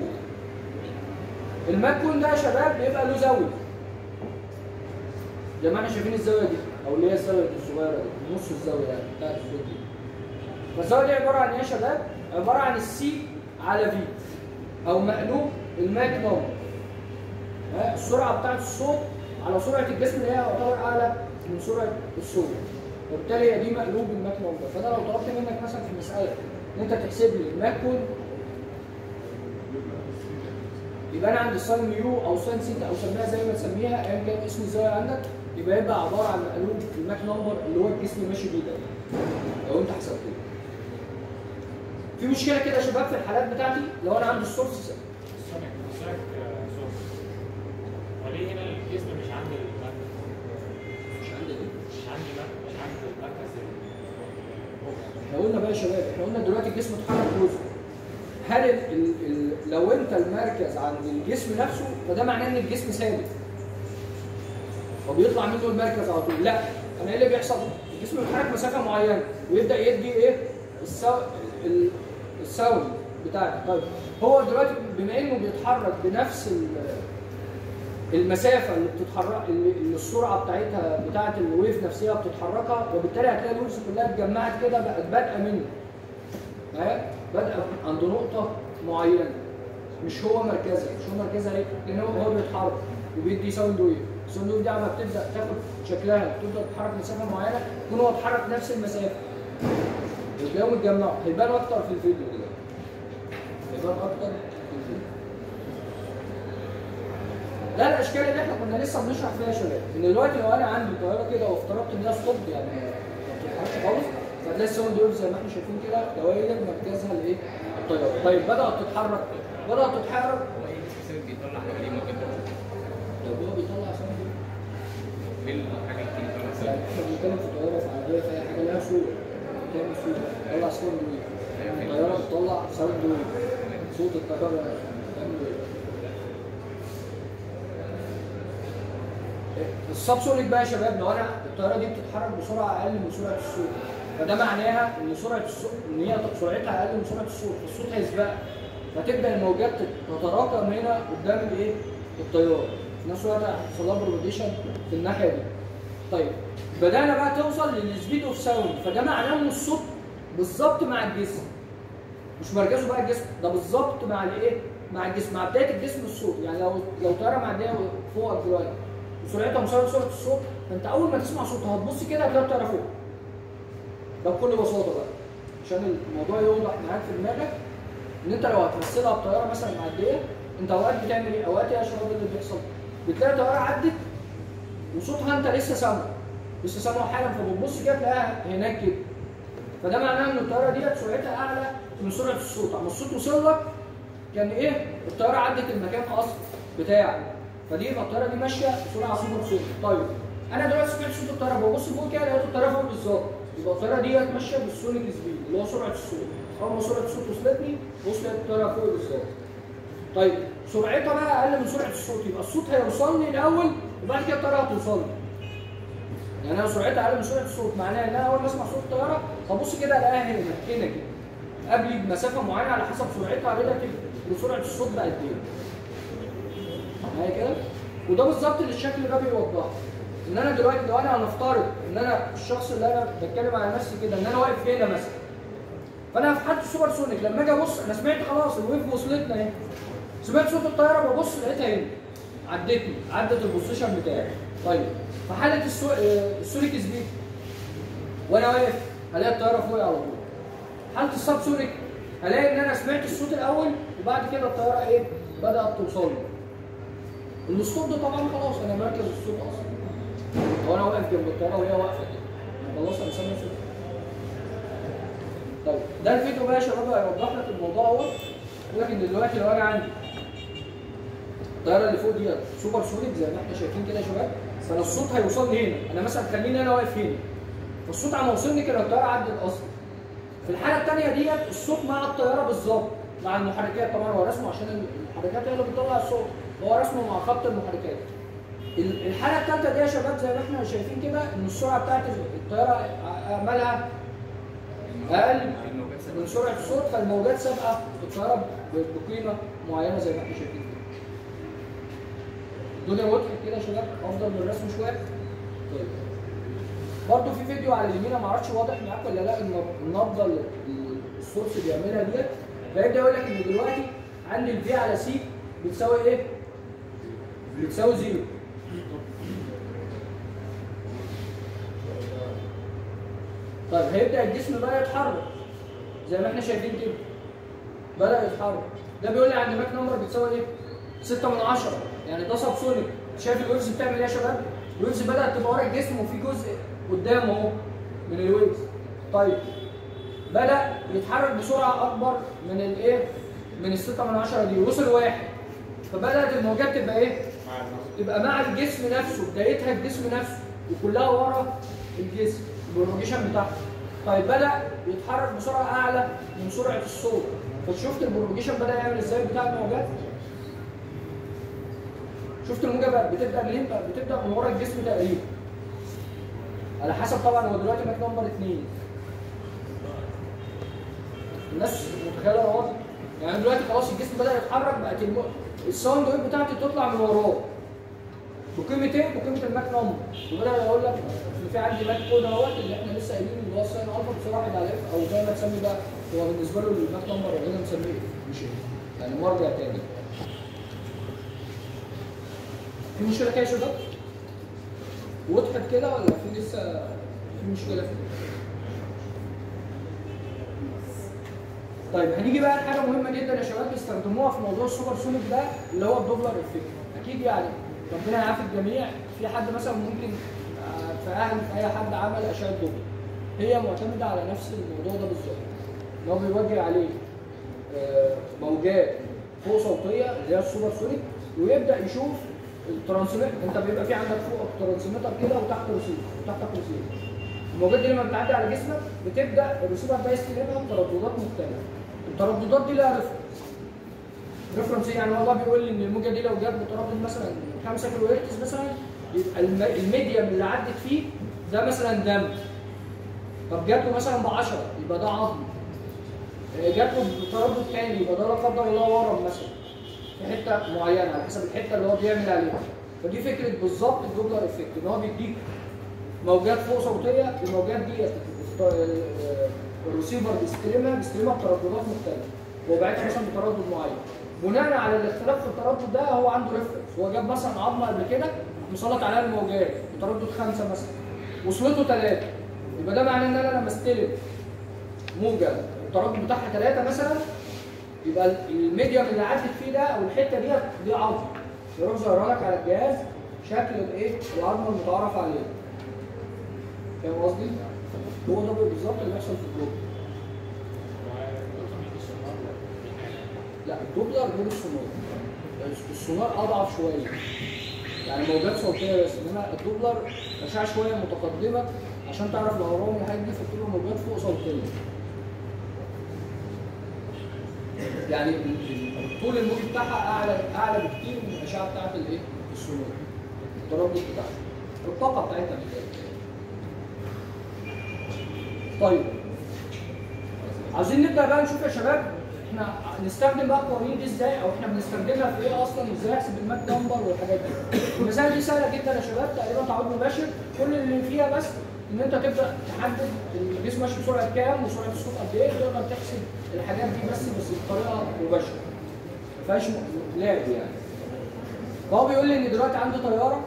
الماك كون ده يا شباب بيبقى له زاويه زي ما احنا شايفين الزاويه دي او اللي هي الزاويه الصغيره دي نص الزاويه يعني بتاعت الصوت دي فالزاويه دي عباره عن ايه يا شباب؟ عباره عن السي على في او مقلوب الماك نمبر ها، السرعه بتاعت الصوت على سرعه الجسم اللي هي يعتبر اعلى من سرعه الصوت وبالتالي هي دي مقلوب الماك نمبر فانا لو طلبت منك مثلا في مساله ان انت تحسب لي الماك كود يبقى انا عندي ساين يو او ساين سيتا او سميها زي ما تسميها ايا كان اسم الزاويه عندك يبقى يبقى عباره عن مقلوب الماك نمبر اللي هو الجسم ماشي بيه ده لو انت حسبته في مشكله كده يا شباب في الحالات بتاعتي لو انا عندي السورس السونيك السونيك سورس وليه هنا الجسم مش عند المركز مش عندي دي مش عند المركز مش عند المركز ال- احنا قلنا بقى يا شباب احنا قلنا دلوقتي الجسم اتحرك جزء هل ال ال ال لو انت المركز عند الجسم نفسه فده معناه ان الجسم ثابت وبيطلع منه المركز على طول لا انا ايه اللي بيحصل الجسم بيتحرك مسافه معينه ويبدا يدي ايه السو... ال- الساوند بتاعته طيب هو دلوقتي بما انه بيتحرك بنفس ال... المسافه اللي بتتحرك اللي اللي السرعه بتاعتها بتاعت الويف نفسها بتتحركها وبالتالي هتلاقي الويفز كلها اتجمعت كده بقت بادئه منه ها بادئه عند نقطه معينه مش هو مركزها مش هو مركزها ليه؟ لان هو هو بيتحرك وبيدي ساوند ويف الساوند ويف دي عم بتبدا تاخد شكلها تبدا تتحرك مسافه معينه يكون هو اتحرك نفس المسافه وتلاقيهم اتجمعوا هيبان اكتر في الفيديو دلوقتي هيبان اكتر في الفيديو لا الاشكال اللي احنا كنا لسه بنشرح فيها يا شباب ان دلوقتي لو انا عندي طياره كده وافترضت ان هي ستوب يعني ما بتتحركش خالص فهتلاقي الساوند ويف زي ما احنا شايفين كده دوائر مركزها لايه؟ الطياره طيب بدات تتحرك بدات تتحرك هو ايه جسم ثابت بيطلع حواليه موجات طب هو بيطلع ساوند ويف ليه الحاجه اللي بتيجي طالعه يعني ثابت احنا بنتكلم في طياره في عربيه في اي حاجه لها صوت بتعمل صوت بتطلع ساوند ويف الطياره بتطلع ساوند ويف صوت الطياره بتعمل ويف السبسونيك بقى يا شباب لو انا الطياره دي بتتحرك بسرعه اقل من سرعه الصوت فده معناها ان سرعه الصوت ان هي سرعتها اقل من سرعه الصوت فالصوت هيسبقها فتبدا الموجات تتراكم هنا قدام الايه؟ الطياره في نفس الوقت هيحصل لها بروبيجيشن في الناحيه دي طيب بدانا بقى توصل للسبيد اوف ساوند فده معناه ان الصوت بالظبط مع الجسم مش مركزه بقى الجسم ده بالظبط مع الايه؟ مع الجسم مع بدايه الجسم الصوت يعني لو لو طياره معديه فوقك دلوقتي وسرعتها مساويه لسرعه الصوت فانت اول ما تسمع صوتها هتبص كده هتلاقي الطياره فوق ده بكل بساطه بقى عشان الموضوع يوضح معاك في دماغك ان انت لو هتمثلها بطياره مثلا معديه انت اوقات بتعمل ايه؟ اوقات يا شباب اللي بيحصل بتلاقي طياره عدت وصوتها انت لسه سامعه لسه سامعه حالا فبتبص كده تلاقيها هناك كده فده معناه ان الطياره ديت سرعتها اعلى من سرعه الصوت اما الصوت وصل لك كان ايه الطياره عدت المكان اصلا بتاعك فدي يبقى الطياره دي ماشيه بسرعه سوبر سوبر طيب انا دلوقتي سمعت صوت الطياره ببص فوق كده لقيت الطياره فوق بالظبط يبقى الطياره ديت ماشيه بالسونيك سبيد اللي هو سرعه الصوت اول ما سرعه الصوت وصلتني بص لقيت الطياره فوق بالظبط طيب سرعتها بقى اقل من سرعه الصوت يبقى الصوت هيوصلني الاول وبعد كده الطياره هتوصلني يعني انا سرعتها اقل من سرعه الصوت معناها ان انا اول ما اسمع صوت الطياره هبص كده الاقيها هنا هنا كده قبل بمسافه معينه على حسب سرعتها ريلاتيف لسرعه الصوت بقى قد ايه معايا كده وده بالظبط اللي الشكل ده بيوضحه ان انا دلوقتي لو انا هنفترض ان انا الشخص اللي انا بتكلم على نفسي كده ان انا واقف هنا مثلا فانا في حاله السوبر سونيك لما اجي ابص انا سمعت خلاص الويف وصلتنا اهي سمعت صوت الطياره ببص لقيتها هنا عدتني عدت البوزيشن بتاعي طيب في حاله السو... آه، السونيك سبيد وانا واقف هلاقي الطياره فوقي على طول حاله السب سونيك هلاقي ان انا سمعت الصوت الاول وبعد كده الطياره ايه بدات توصل لي الصوت ده طبعا خلاص انا مركز الصوت اصلا هو انا واقف جنب الطياره وهي واقفه كده خلاص انا سامع صوت طيب ده الفيديو بقى يا شباب هيوضح لك الموضوع اهوت لكن دلوقتي لو انا عندي الطياره اللي فوق ديت سوبر سونيك زي ما احنا شايفين كده يا شباب فانا الصوت هيوصل لي هنا انا مثلا خليني انا واقف هنا فالصوت عم يوصلني كده الطياره عدت اصلا في الحاله الثانيه ديت الصوت مع الطياره بالظبط مع المحركات طبعا هو رسمه عشان المحركات هي اللي بتطلع الصوت هو رسمه مع خط المحركات ال- الحاله الثالثه دي يا شباب زي ما احنا شايفين كده ان السرعه بتاعت الطياره عملها اقل الموجات ثابت من سرعه الصوت فالموجات سابقه الطياره ب- بقيمه معينه زي ما احنا شايفين كده. الدنيا وضحت كده يا شباب افضل من الرسم شويه طيب برضه في فيديو على اليمين أنا ما اعرفش واضح معاك ولا لا النب- النبضه اللي اللي السورس بيعملها ديت فيبدا يقول لك ان دلوقتي عندي الفي على سي بتساوي ايه؟ بتساوي زيرو طيب هيبدا الجسم بقى يتحرك زي ما احنا شايفين كده بدا يتحرك ده بيقول لي عند ماك نمبر بتساوي ايه؟ 6 من 10 يعني ده سابسونيك شايف الويفز بتعمل ايه يا شباب؟ الويفز بدات تبقى ورا الجسم وفي جزء قدام اهو من الويفز طيب بدا يتحرك بسرعه اكبر من الايه؟ من ال 6 من 10 دي وصل واحد فبدات الموجات تبقى ايه؟ تبقى مع الجسم نفسه بدايتها الجسم نفسه وكلها ورا الجسم البروباجيشن بتاعها طيب بدا يتحرك بسرعه اعلى من سرعه الصوت فشفت البروباجيشن بدا يعمل ازاي بتاع الموجات شفت الموجه بقى بتبدا منين بقى بتبدا من ورا الجسم تقريبا على حسب طبعا هو دلوقتي ماك نمبر 2 الناس متخيله الوضع يعني دلوقتي خلاص الجسم بدا يتحرك بقت الم... الساوند ويف بتاعتي تطلع من وراه بقيمه ايه؟ بقيمه الماك نمبر وبدا يقول لك ان في عندي ماك كود اهوت اللي احنا لسه قايلين اللي هو الساين الفا بصراحه على اف او زي ما تسمي بقى هو بالنسبه له الماك نمبر هنا مسميه اف مش ايه يعني مرجع تاني في مشكله كده يا شباب؟ وضحت كده ولا في لسه في مشكله فيه؟ طيب هنيجي بقى لحاجه مهمه جدا يا شباب بيستخدموها في موضوع السوبر سونيك ده اللي هو الدوبلر افكت اكيد يعني ربنا يعافي الجميع في حد مثلا ممكن آه، في اهل في اي حد عمل اشعه دوبلر هي معتمده على نفس الموضوع ده بالظبط ان هو بيوجه عليه آه، موجات فوق صوتيه اللي هي السوبر سونيك ويبدا يشوف الترانسميتر انت بيبقى في عندك فوق ترانسميتر كده وتحت ريسيفر وتحتك ريسيفر الموجات دي لما بتعدي على جسمك بتبدا الريسيفر ده يستلمها بترددات مختلفه الترددات دي لها ريفرنس ريفرنس يعني والله بيقول لي ان الموجه دي لو جت بتردد مثلا 5 كيلو هرتز مثلا يبقى الم- الميديم اللي عدت فيه ده مثلا دم طب جات له مثلا ب 10 يبقى ده عظم آه، جات له بتردد تاني يبقى ده لا قدر الله ورم مثلا في حته معينه على حسب الحته اللي هو بيعمل عليها فدي فكره بالظبط الدوبلر افكت ان هو بيديك موجات فوق صوتيه الموجات دي الت- آه، الريسيفر بيستلمها بيستلمها بترددات مختلفه هو باعتها مثلا بتردد معين بناء على الاختلاف في التردد ده هو عنده ريفرنس هو جاب مثلا عظمه قبل كده مسلط عليها الموجات بتردد خمسه مثلا وصلته ثلاثه يبقى ده معناه ان انا لما استلم موجه التردد بتاعها ثلاثه مثلا يبقى الميديوم اللي عدت فيه ده او الحته دي دي عظمه يروح ظاهرها لك على الجهاز شكل الايه العظمه المتعارف عليها فاهم قصدي؟ هو ده بالظبط اللي بيحصل في الجلوب لا الدوبلر غير السونار السونار اضعف شويه يعني موجات صوتيه بس انما الدوبلر اشعه شويه متقدمه عشان تعرف الاهرام والحاجات دي فبتبقى موجات فوق صوتيه يعني ال- ال- طول الموج بتاعها اعلى اعلى بكتير من الاشعه بتاعت الايه؟ السونار التردد بتاعها الطاقه بتاعتها بالذات طيب عايزين نبدا بقى نشوف يا شباب احنا نستخدم بقى القوانين دي ازاي او احنا بنستخدمها في ايه اصلا ازاي احسب الماك نمبر والحاجات دي المسائل دي سهله جدا يا شباب تقريبا تعود مباشر كل اللي فيها بس ان انت تبدا تحدد الجسم ماشي بسرعه كام وسرعه الصوت قد ايه تقدر تحسب الحاجات دي بس بس بطريقه مباشره ما فيهاش م- لعب يعني فهو بيقول لي ان دلوقتي عندي طياره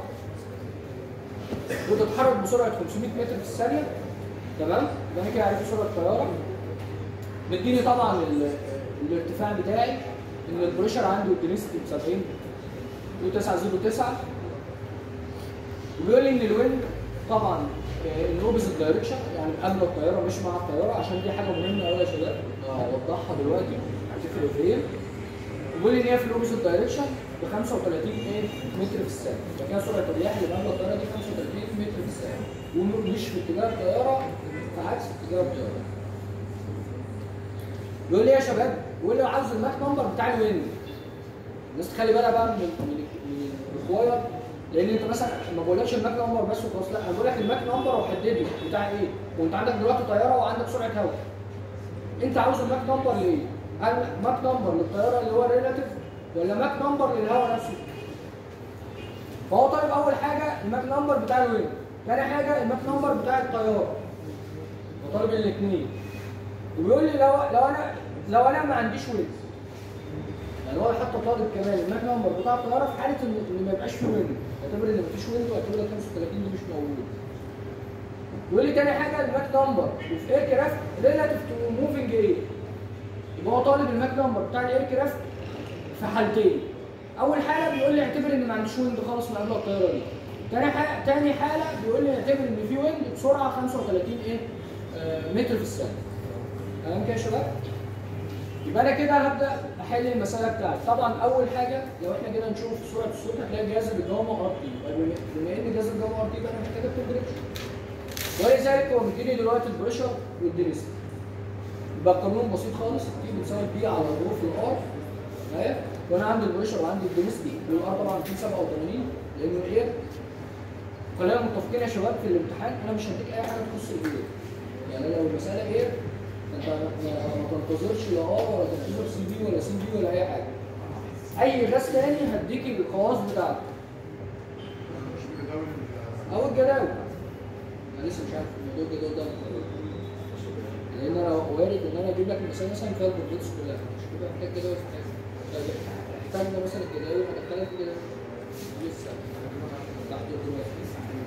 بتتحرك بسرعه 500 متر في الثانيه تمام يبقى انا كده عرفت سرعه الطياره مديني طبعا ال- الارتفاع بتاعي ان البريشر عندي والدنسيتي ب 70 و909 وبيقول لي ان الويند طبعا الاوبزيت دايركشن يعني قبل الطياره مش مع الطياره عشان دي حاجه مهمه قوي يا شباب هوضحها دلوقتي هتفرق في ايه وبيقول لي ان هي في الاوبزيت دايركشن ب 35 ايه متر في الثانيه فكده سرعه الرياح اللي قبل الطياره دي 35 متر في الثانيه ومش في اتجاه الطياره في عكس اتجاه الطياره بيقول لي يا شباب بيقول لي عاوز الماك نمبر بتاع الويند الناس تخلي بالها بقى من من من الريكواير لان انت مثلا ما بقولكش الماك نمبر بس وخلاص لا انا بقول لك الماك نمبر وحدده بتاع ايه وانت عندك دلوقتي طياره وعندك سرعه هواء انت عاوز الماك نمبر لايه؟ هل ماك نمبر للطياره اللي هو ريلاتيف ولا ماك نمبر للهواء نفسه؟ فهو طيب اول حاجه الماك نمبر بتاع الويند تاني حاجه الماك نمبر بتاع الطياره وطالب الاثنين وبيقول لي لو لو انا لو انا ما عنديش ويز يعني هو حتى طالب كمان الماك نمبر بتاع الطياره في حاله ان إن ما يبقاش في ويند اعتبر ان مفيش ويند واعتبر ال 35 دي مش موجوده يقول لي تاني حاجه الماك نمبر وفي اير كرافت ريلاتيف تو موفينج ايه يبقى هو طالب الماك نمبر بتاع الاير كرافت في حالتين اول حاله بيقول لي اعتبر ان ما عنديش ويند خالص من قبل الطياره دي تاني حاجه تاني حاله بيقول لي اعتبر ان في ويند بسرعه 35 ايه آه متر في الثانيه تمام كده يا شباب يبقى انا كده هبدا احل المساله بتاعتي طبعا اول حاجه لو احنا جينا نشوف سرعه الصوت هتلاقي جهاز الجاما ار تي بما ان جهاز الجاما ار تي بقى انا محتاج التمبريتشر ولذلك هو مديني دلوقتي البريشر والدريس يبقى القانون بسيط خالص تي بتساوي بي على الرو في الار اهي وانا عندي البريشر وعندي الدريس دي والار طبعا 287 لانه ايه خلينا متفقين يا شباب في الامتحان انا مش هديك اي حاجه تخص الايه يعني لو المساله ايه انت ما ما تنتظرش لا ار ولا تنتظر سي بي ولا سي بي ولا اي حاجه اي غاز تاني هديك الخواص بتاعته او الجداول انا لسه مش عارف موضوع الجدول ده لان انا وارد ان انا اجيب لك مثال مثلا فيها البروجيكتس كلها مش كده محتاج جدول في حاجه طيب احتاجنا مثلا الجداول هدخلها في كده لسه تحت دلوقتي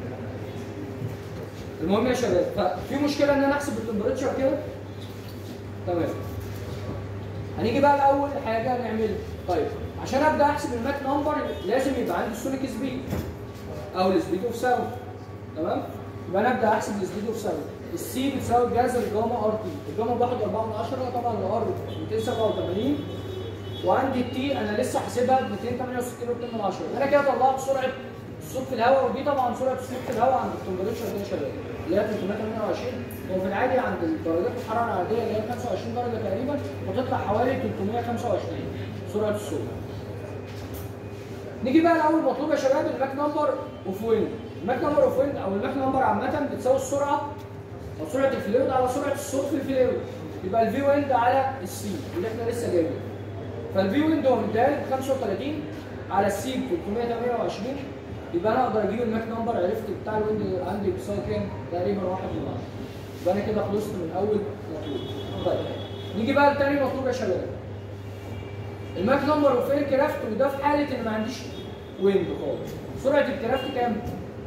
المهم يا شباب ففي مشكله ان انا احسب التمبريتشر كده تمام هنيجي بقى لاول حاجه نعملها طيب عشان ابدا احسب الماك نمبر لازم يبقى عندي السونيك سبيد او السبيد اوف ساوند تمام يبقى انا ابدا احسب السبيد اوف ساوند السي بتساوي الجذر الجاما ار تي الجاما بواحد واربعة من عشرة طبعا الار 287 وعندي التي انا لسه حاسبها ب 268 و2 من عشرة انا كده طلعت سرعه الصوت في الهواء ودي طبعا سرعه الصوت في الهواء عند التمبريتشر دي يا شباب اللي هي 328 وفي العادي عند درجات الحراره العاديه اللي هي 25 درجه تقريبا بتطلع حوالي 325 سرعه الصوت. نيجي بقى لاول مطلوب يا شباب الماك نمبر اوف ويند. الماك نمبر اوف ويند او الماك نمبر عامه بتساوي السرعه او سرعه الفلويد على سرعه الصوت في الفلويد. يبقى الفي ويند على السي اللي احنا لسه جايبينه. فالفي ويند هو مديها لي ب 35 على السي ب 328 يبقى انا اقدر اجيب الماك نمبر عرفت بتاع الويند عندي بيساوي كام؟ تقريبا 1 من 10 يبقى انا كده خلصت من اول مطلوب طيب نيجي بقى لتاني مطلوب يا شباب الماك نمبر اوف اير كرافت وده في حاله ان ما عنديش ويند خالص سرعه الكرافت كام؟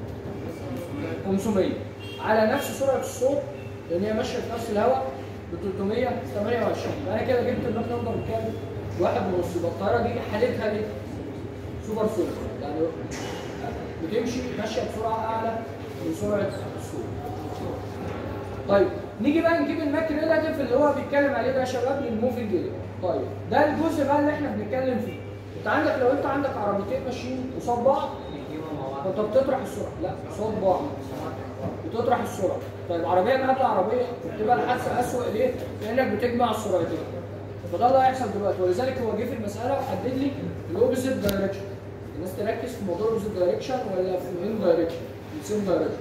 500 على نفس سرعه الصوت لان هي ماشيه في نفس الهواء ب 328 يبقى انا كده جبت الماك نمبر بكام؟ واحد ونص يبقى الطياره دي حالتها ليه؟ سوبر سوبر يعني بتمشي ماشيه بسرعه اعلى من سرعه الصوت. طيب نيجي بقى نجيب الماك ريلاتيف اللي هو بيتكلم عليه ده يا شباب للموفنج ايه؟ طيب ده الجزء بقى اللي احنا بنتكلم فيه. انت عندك لو انت عندك عربيتين ماشيين قصاد بعض فانت بتطرح السرعه، لا قصاد بعض بتطرح السرعه. طيب عربيه مقابله عربيه بتبقى الحادثه اسوء ليه؟ لانك بتجمع السرعتين. فده اللي هيحصل دلوقتي ولذلك هو جه في المساله وحدد لي الاوبزيت دايركشن. الناس تركز في موضوع الاوبزيت دايركشن ولا في الان دايركشن؟ السيم دايركشن.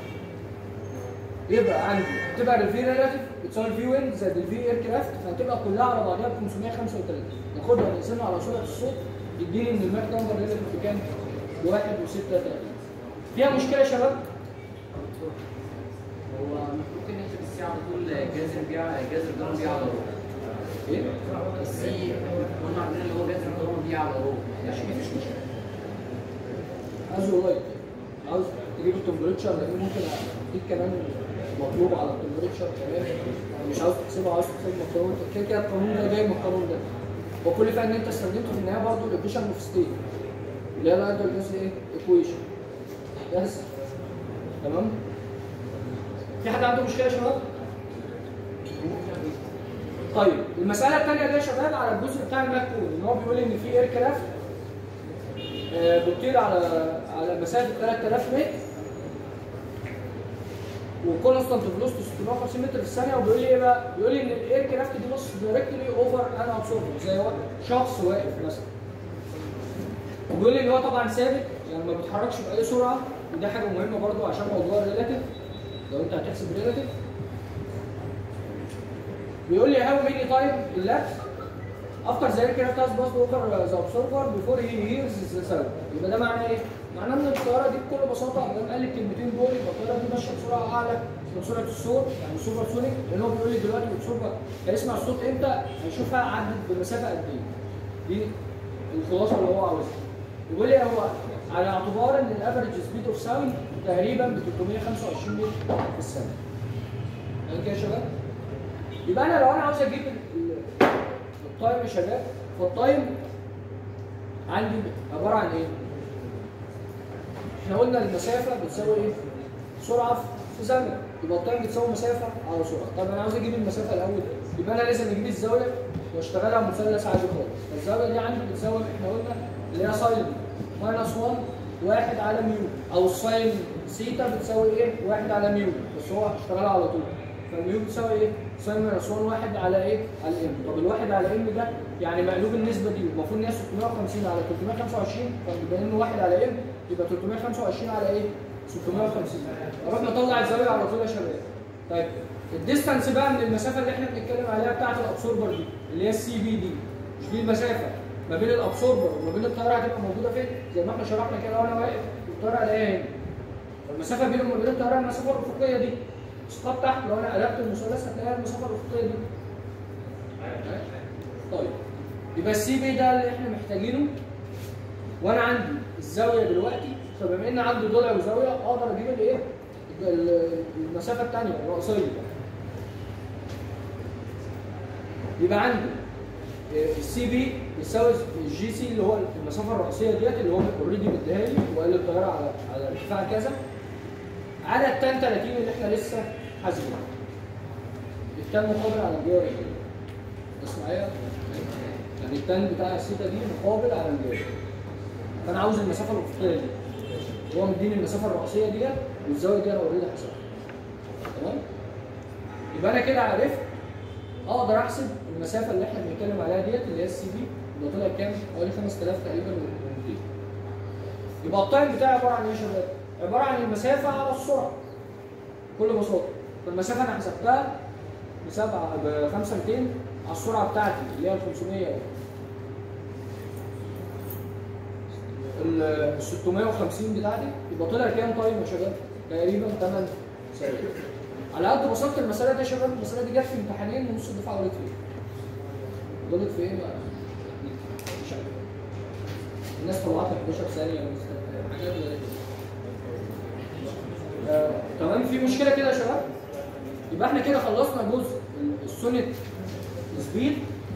يبقى عندي تبقى الفي ريلاتيف بتساوي الفي ويند زائد الفي اير كرافت فهتبقى كلها على بعضها ب 535 ناخدها نقسمها على سرعه الصوت يديني ان الماك نمبر ريلاتيف بكام؟ بواحد وستة تقريبا. فيها مشكله يا شباب؟ هو ممكن نكتب السي على طول جذر بيع جذر جرام بيع على رو ايه؟ السي قلنا عندنا اللي هو جذر جرام بيع على رو ماشي مفيش مشكله. عايز والله عاوز تجيب التمبريتشر لان ممكن اديك كمان مطلوب على التمبريتشر كمان مش عاوز تحسبه عاوز تحسب القانون كده كده القانون ده جاي من القانون ده وكل فيها ان انت استخدمته في النهايه برضه الايكويشن اوف ستيت اللي هي بقى ده الجزء ايه؟ ايكويشن بس تمام؟ في حد عنده مشكله يا شباب؟ طيب المساله الثانيه دي يا شباب على الجزء بتاع المكتوب ان هو بيقول ان في اير كرافت آه، بتطير على على مسافه 3000 متر وكونستانت فيلوسيتي 650 متر في الثانيه وبيقول لي ايه بقى؟ بيقول لي ان الاير كرافت دي بص دايركتلي اوفر ان ابسورب زي واحد شخص واقف مثلا وبيقول لي ان هو طبعا ثابت يعني ما بيتحركش باي سرعه وده حاجه مهمه برضو عشان موضوع الريلاتيف لو انت هتحسب ريلاتيف بيقول لي هاو ميني تايم اللابس after the aircraft has passed over the observer before he hears the sound يبقى ده معناه ايه؟ معناه ان الطياره دي بكل بساطه لما قال الكلمتين دول يبقى الطياره دي ماشيه بسرعه اعلى من سرعه الصوت يعني سوبر سونيك لان هو بيقول لي دلوقتي الصوت هيسمع الصوت امتى؟ هيشوفها عدت بمسافه قد ايه؟ دي الخلاصه اللي هو عاوزها يقول لي هو على اعتبار ان الافرج سبيد اوف ساوند تقريبا ب 325 متر في الثانيه. تمام كده يا شباب؟ يبقى انا لو انا عاوز اجيب ال- ال- التايم يا شباب فالتايم عندي عباره عن ايه؟ احنا قلنا المسافه بتساوي ايه؟ سرعه في زمن يبقى التايم بتساوي مسافه على سرعه طب انا عاوز اجيب المسافه الاول يبقى انا لازم اجيب الزاويه واشتغلها مثلث عادي خالص فالزاويه دي عندي بتساوي احنا قلنا اللي هي ساين ماينس 1 واحد على ميو او الساين سيتا بتساوي ايه؟ واحد على ميو بس هو هشتغلها على طول فالميو بتساوي ايه؟ ساين ماينس 1 واحد على ايه؟ على ام طب الواحد على ام ده يعني مقلوب النسبه دي المفروض ان هي 650 على 325 فبما انه واحد على ام يبقى 325 على ايه؟ 650 اروح نطلع الزاويه على طول يا شباب طيب الديستانس بقى من المسافه اللي احنا بنتكلم عليها بتاعت الابسوربر دي اللي هي السي بي دي مش دي المسافه ما بين الابسوربر وما بين الطياره هتبقى موجوده فين؟ زي ما احنا شرحنا كده وانا واقف والطياره الاقيها هنا فالمسافه بينه وما بين الطياره المسافه الافقيه دي اسقاط تحت لو انا قلبت المثلث هتلاقيها المسافه الافقيه دي طيب يبقى السي بي ده اللي احنا محتاجينه وانا عندي الزاويه دلوقتي فبما ان عندي ضلع وزاويه اقدر اجيب الايه؟ ال- المسافه الثانيه الرئيسيه يبقى عندي السي بي يساوي الجي سي اللي هو المسافه الرئيسيه ديت اللي هو اوريدي مديها لي وقال الطياره على على ارتفاع كذا على التان 30 اللي احنا لسه حاسبينه التان مقابل على الجوار بس معايا يعني التان بتاع السيتا دي مقابل على الجوار فانا عاوز المسافه الافقيه دي هو مديني المسافه الرئيسيه ديت والزاويه دي انا اوريدي حاسبها تمام يبقى انا كده عرفت اقدر احسب المسافه اللي احنا بنتكلم عليها ديت اللي هي السي بي اللي طلع كام؟ حوالي 5000 تقريبا و200 يبقى التايم بتاعي عباره عن ايه يا شباب؟ عباره عن المسافه على السرعه بكل بساطه فالمسافه انا حسبتها ب 7 ب 5200 على السرعه بتاعتي اللي هي ال 500 ال 650 بتاعتي يبقى طلع كام تايم يا شباب؟ تقريبا 8 ثواني على قد بساطه المساله دي يا شباب المساله دي جت في امتحانين ونص الدفعه غلط فيه غلط في ايه بقى؟ مش عارف الناس طلعت 11 ثانيه ومست- حاجات غريبة. آه، تمام في مشكله كده يا شباب يبقى احنا كده خلصنا جزء السونيت سبيد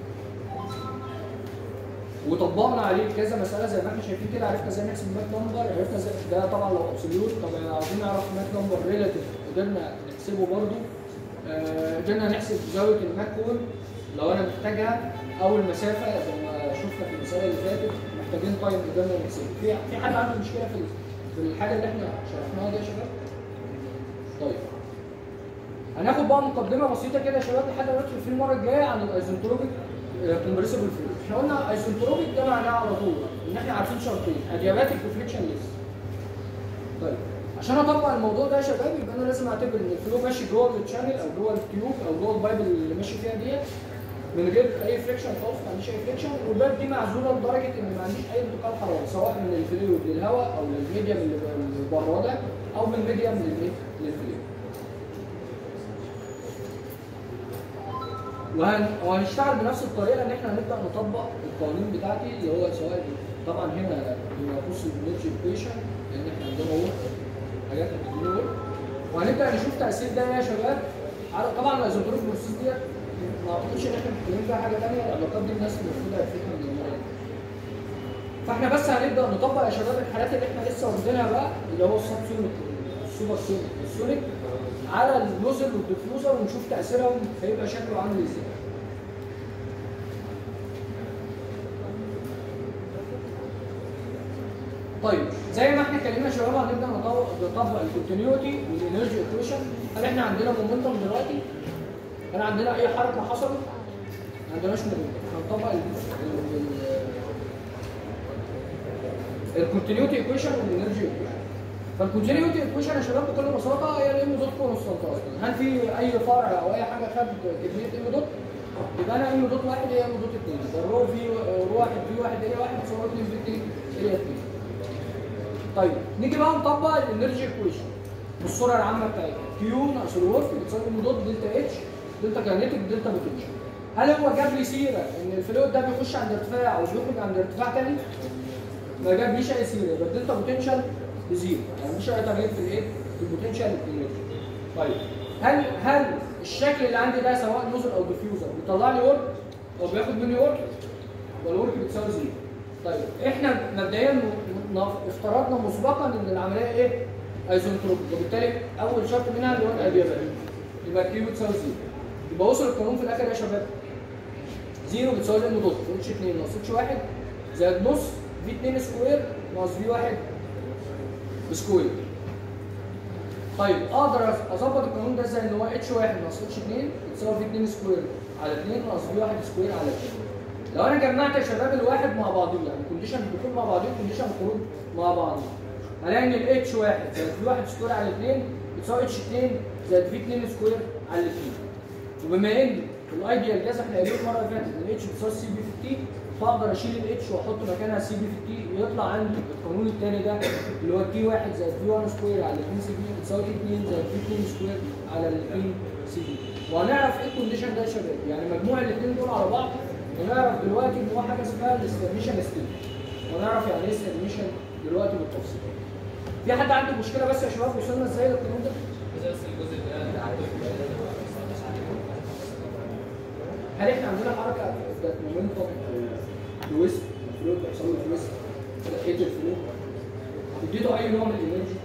وطبقنا عليه كذا مساله زي ما احنا شايفين كده عرفنا ازاي نحسب الماك نمبر عرفنا ازاي ده طبعا لو ابسوليوت طب عاوزين نعرف الماك نمبر ريلاتيف قدرنا نحسبه برضه آه، قدرنا نحسب زاويه الماك كون لو انا محتاجها او المسافه زي ما شفنا في المساله اللي فاتت محتاجين تايم قدرنا نحسبه في في حد عنده مشكله في ال- في الحاجه اللي احنا شرحناها دي يا شباب؟ طيب هناخد بقى مقدمه بسيطه كده يا شباب لحد ما ندخل في المره الجايه عن الايزنتروبيك كومبريسبل فلويد احنا قلنا ايزنتروبيك ده معناه على طول ان احنا عارفين شرطين ادياباتيك وفليكشن ليس طيب عشان اطبق الموضوع ده يا شباب يبقى انا لازم اعتبر ان الفلو ماشي جوه التشانل او جوه التيوب او جوه البايب اللي ماشي فيها ديت من غير اي فريكشن خالص ما عنديش اي فريكشن والباب دي معزوله لدرجه ان ما عنديش اي انتقال حراري سواء من الفلويد للهواء او للميديم اللي اللي بره ده او من الميديم للايه؟ للفلويد وهن... وهنشتغل بنفس الطريقه ان احنا هنبدا نطبق القوانين بتاعتي اللي هو سواء طبعا هنا بما يخص الانرجي ايكويشن لان احنا عندنا هو حاجات محتاجين ورك وهنبدا نشوف تاثير ده يا شباب على طبعا الايزوتروب بروسيس ديت ما اعتقدش ان احنا محتاجين فيها حاجه ثانيه العلاقات دي الناس المفروض عرفتها من المره دي. فاحنا بس هنبدا نطبق يا شباب الحالات اللي احنا لسه واخدينها بقى اللي هو السب سونيك السوبر سونيك السونيك على النوزل والديفيوزر ونشوف تاثيرهم هيبقى شكله عامل ازاي. طيب زي ما احنا اتكلمنا يا شباب هنبدا نطبق نطبق الكونتينيوتي والانرجي ايكويشن هل احنا عندنا مومنتم دلوقتي؟ هل عندنا اي حركه حصلت؟ ما عندناش مومنتم هنطبق الكونتينيوتي ايكويشن والانرجي ايكويشن فالكونتينيوتي ايكويشن يا شباب بكل بساطه هي الام دوت كونستانت اصلا هل في اي فرع او اي حاجه خد كميه ام دوت؟ يبقى انا ام دوت واحد هي ام دوت اثنين يبقى الرو في رو واحد في واحد اريا واحد بتساوي 2 في 2 اريا 2 طيب نيجي بقى نطبق الانرجي ايكويشن بالصوره العامه بتاعتها كيو ناقص الورك بتساوي ام دوت دلتا اتش دلتا كاينيتيك دلتا بوتنشال هل هو جاب لي سيره ان الفلويد ده بيخش عند ارتفاع او بيخرج عند ارتفاع تاني؟ ما جابليش اي سيره يبقى الدلتا بوتنشال بزيرو يعني مفيش اي تغيير في الايه؟ في البوتنشال انرجي طيب هل هل الشكل اللي عندي ده سواء نوزل او ديفيوزر بيطلع لي ورك او بياخد مني ورك والورك بتساوي زيرو طيب احنا مبدئيا م- م- افترضنا مسبقا ان العمليه ايه؟ ايزوتروبيك وبالتالي اول شرط منها اللي هو الاديابات يبقى كيو بتساوي زيرو يبقى وصل القانون في الاخر يا شباب زيرو بتساوي لانه دوت اتش 2 ناقص اتش 1 زائد نص في 2 سكوير ناقص في 1 سكوير طيب اقدر اظبط القانون ده ازاي ان هو اتش 1 ناقص اتش 2 بتساوي في 2 سكوير على 2 ناقص في 1 سكوير على 2 لو انا جمعت يا شباب الواحد مع بعضيه يعني كونديشن الدخول مع بعضيه وكونديشن الخروج مع بعض هلاقي ان الاتش 1 زائد في 1 سكوير على 2 بتساوي اتش 2 زائد في 2 سكوير على 2 وبما ان الايديال جاز احنا قايلين المره اللي فاتت ان الاتش بتساوي سي بي في تي فاقدر اشيل الاتش واحط مكانها سي بي في تي يطلع عندي القانون الثاني ده اللي هو تي 1 زائد في 1 سكوير على 2 سي بي بتساوي 2 زائد في 2 سكوير على 2 سي بي وهنعرف ايه الكونديشن ده يا شباب يعني مجموع الاثنين دول على بعض ونعرف دلوقتي ان هو حاجه اسمها الاسترميشن ستيت ونعرف يعني ايه استرميشن دلوقتي بالتفصيل في حد عنده مشكله بس يا شباب وصلنا ازاي للقانون ده؟ بس الجزء ده عدد هل احنا عندنا حركه ذات مومنتوم تويست الفلويد بيحصل له تويست لقيت الفلويد اديته اي نوع من الانرجي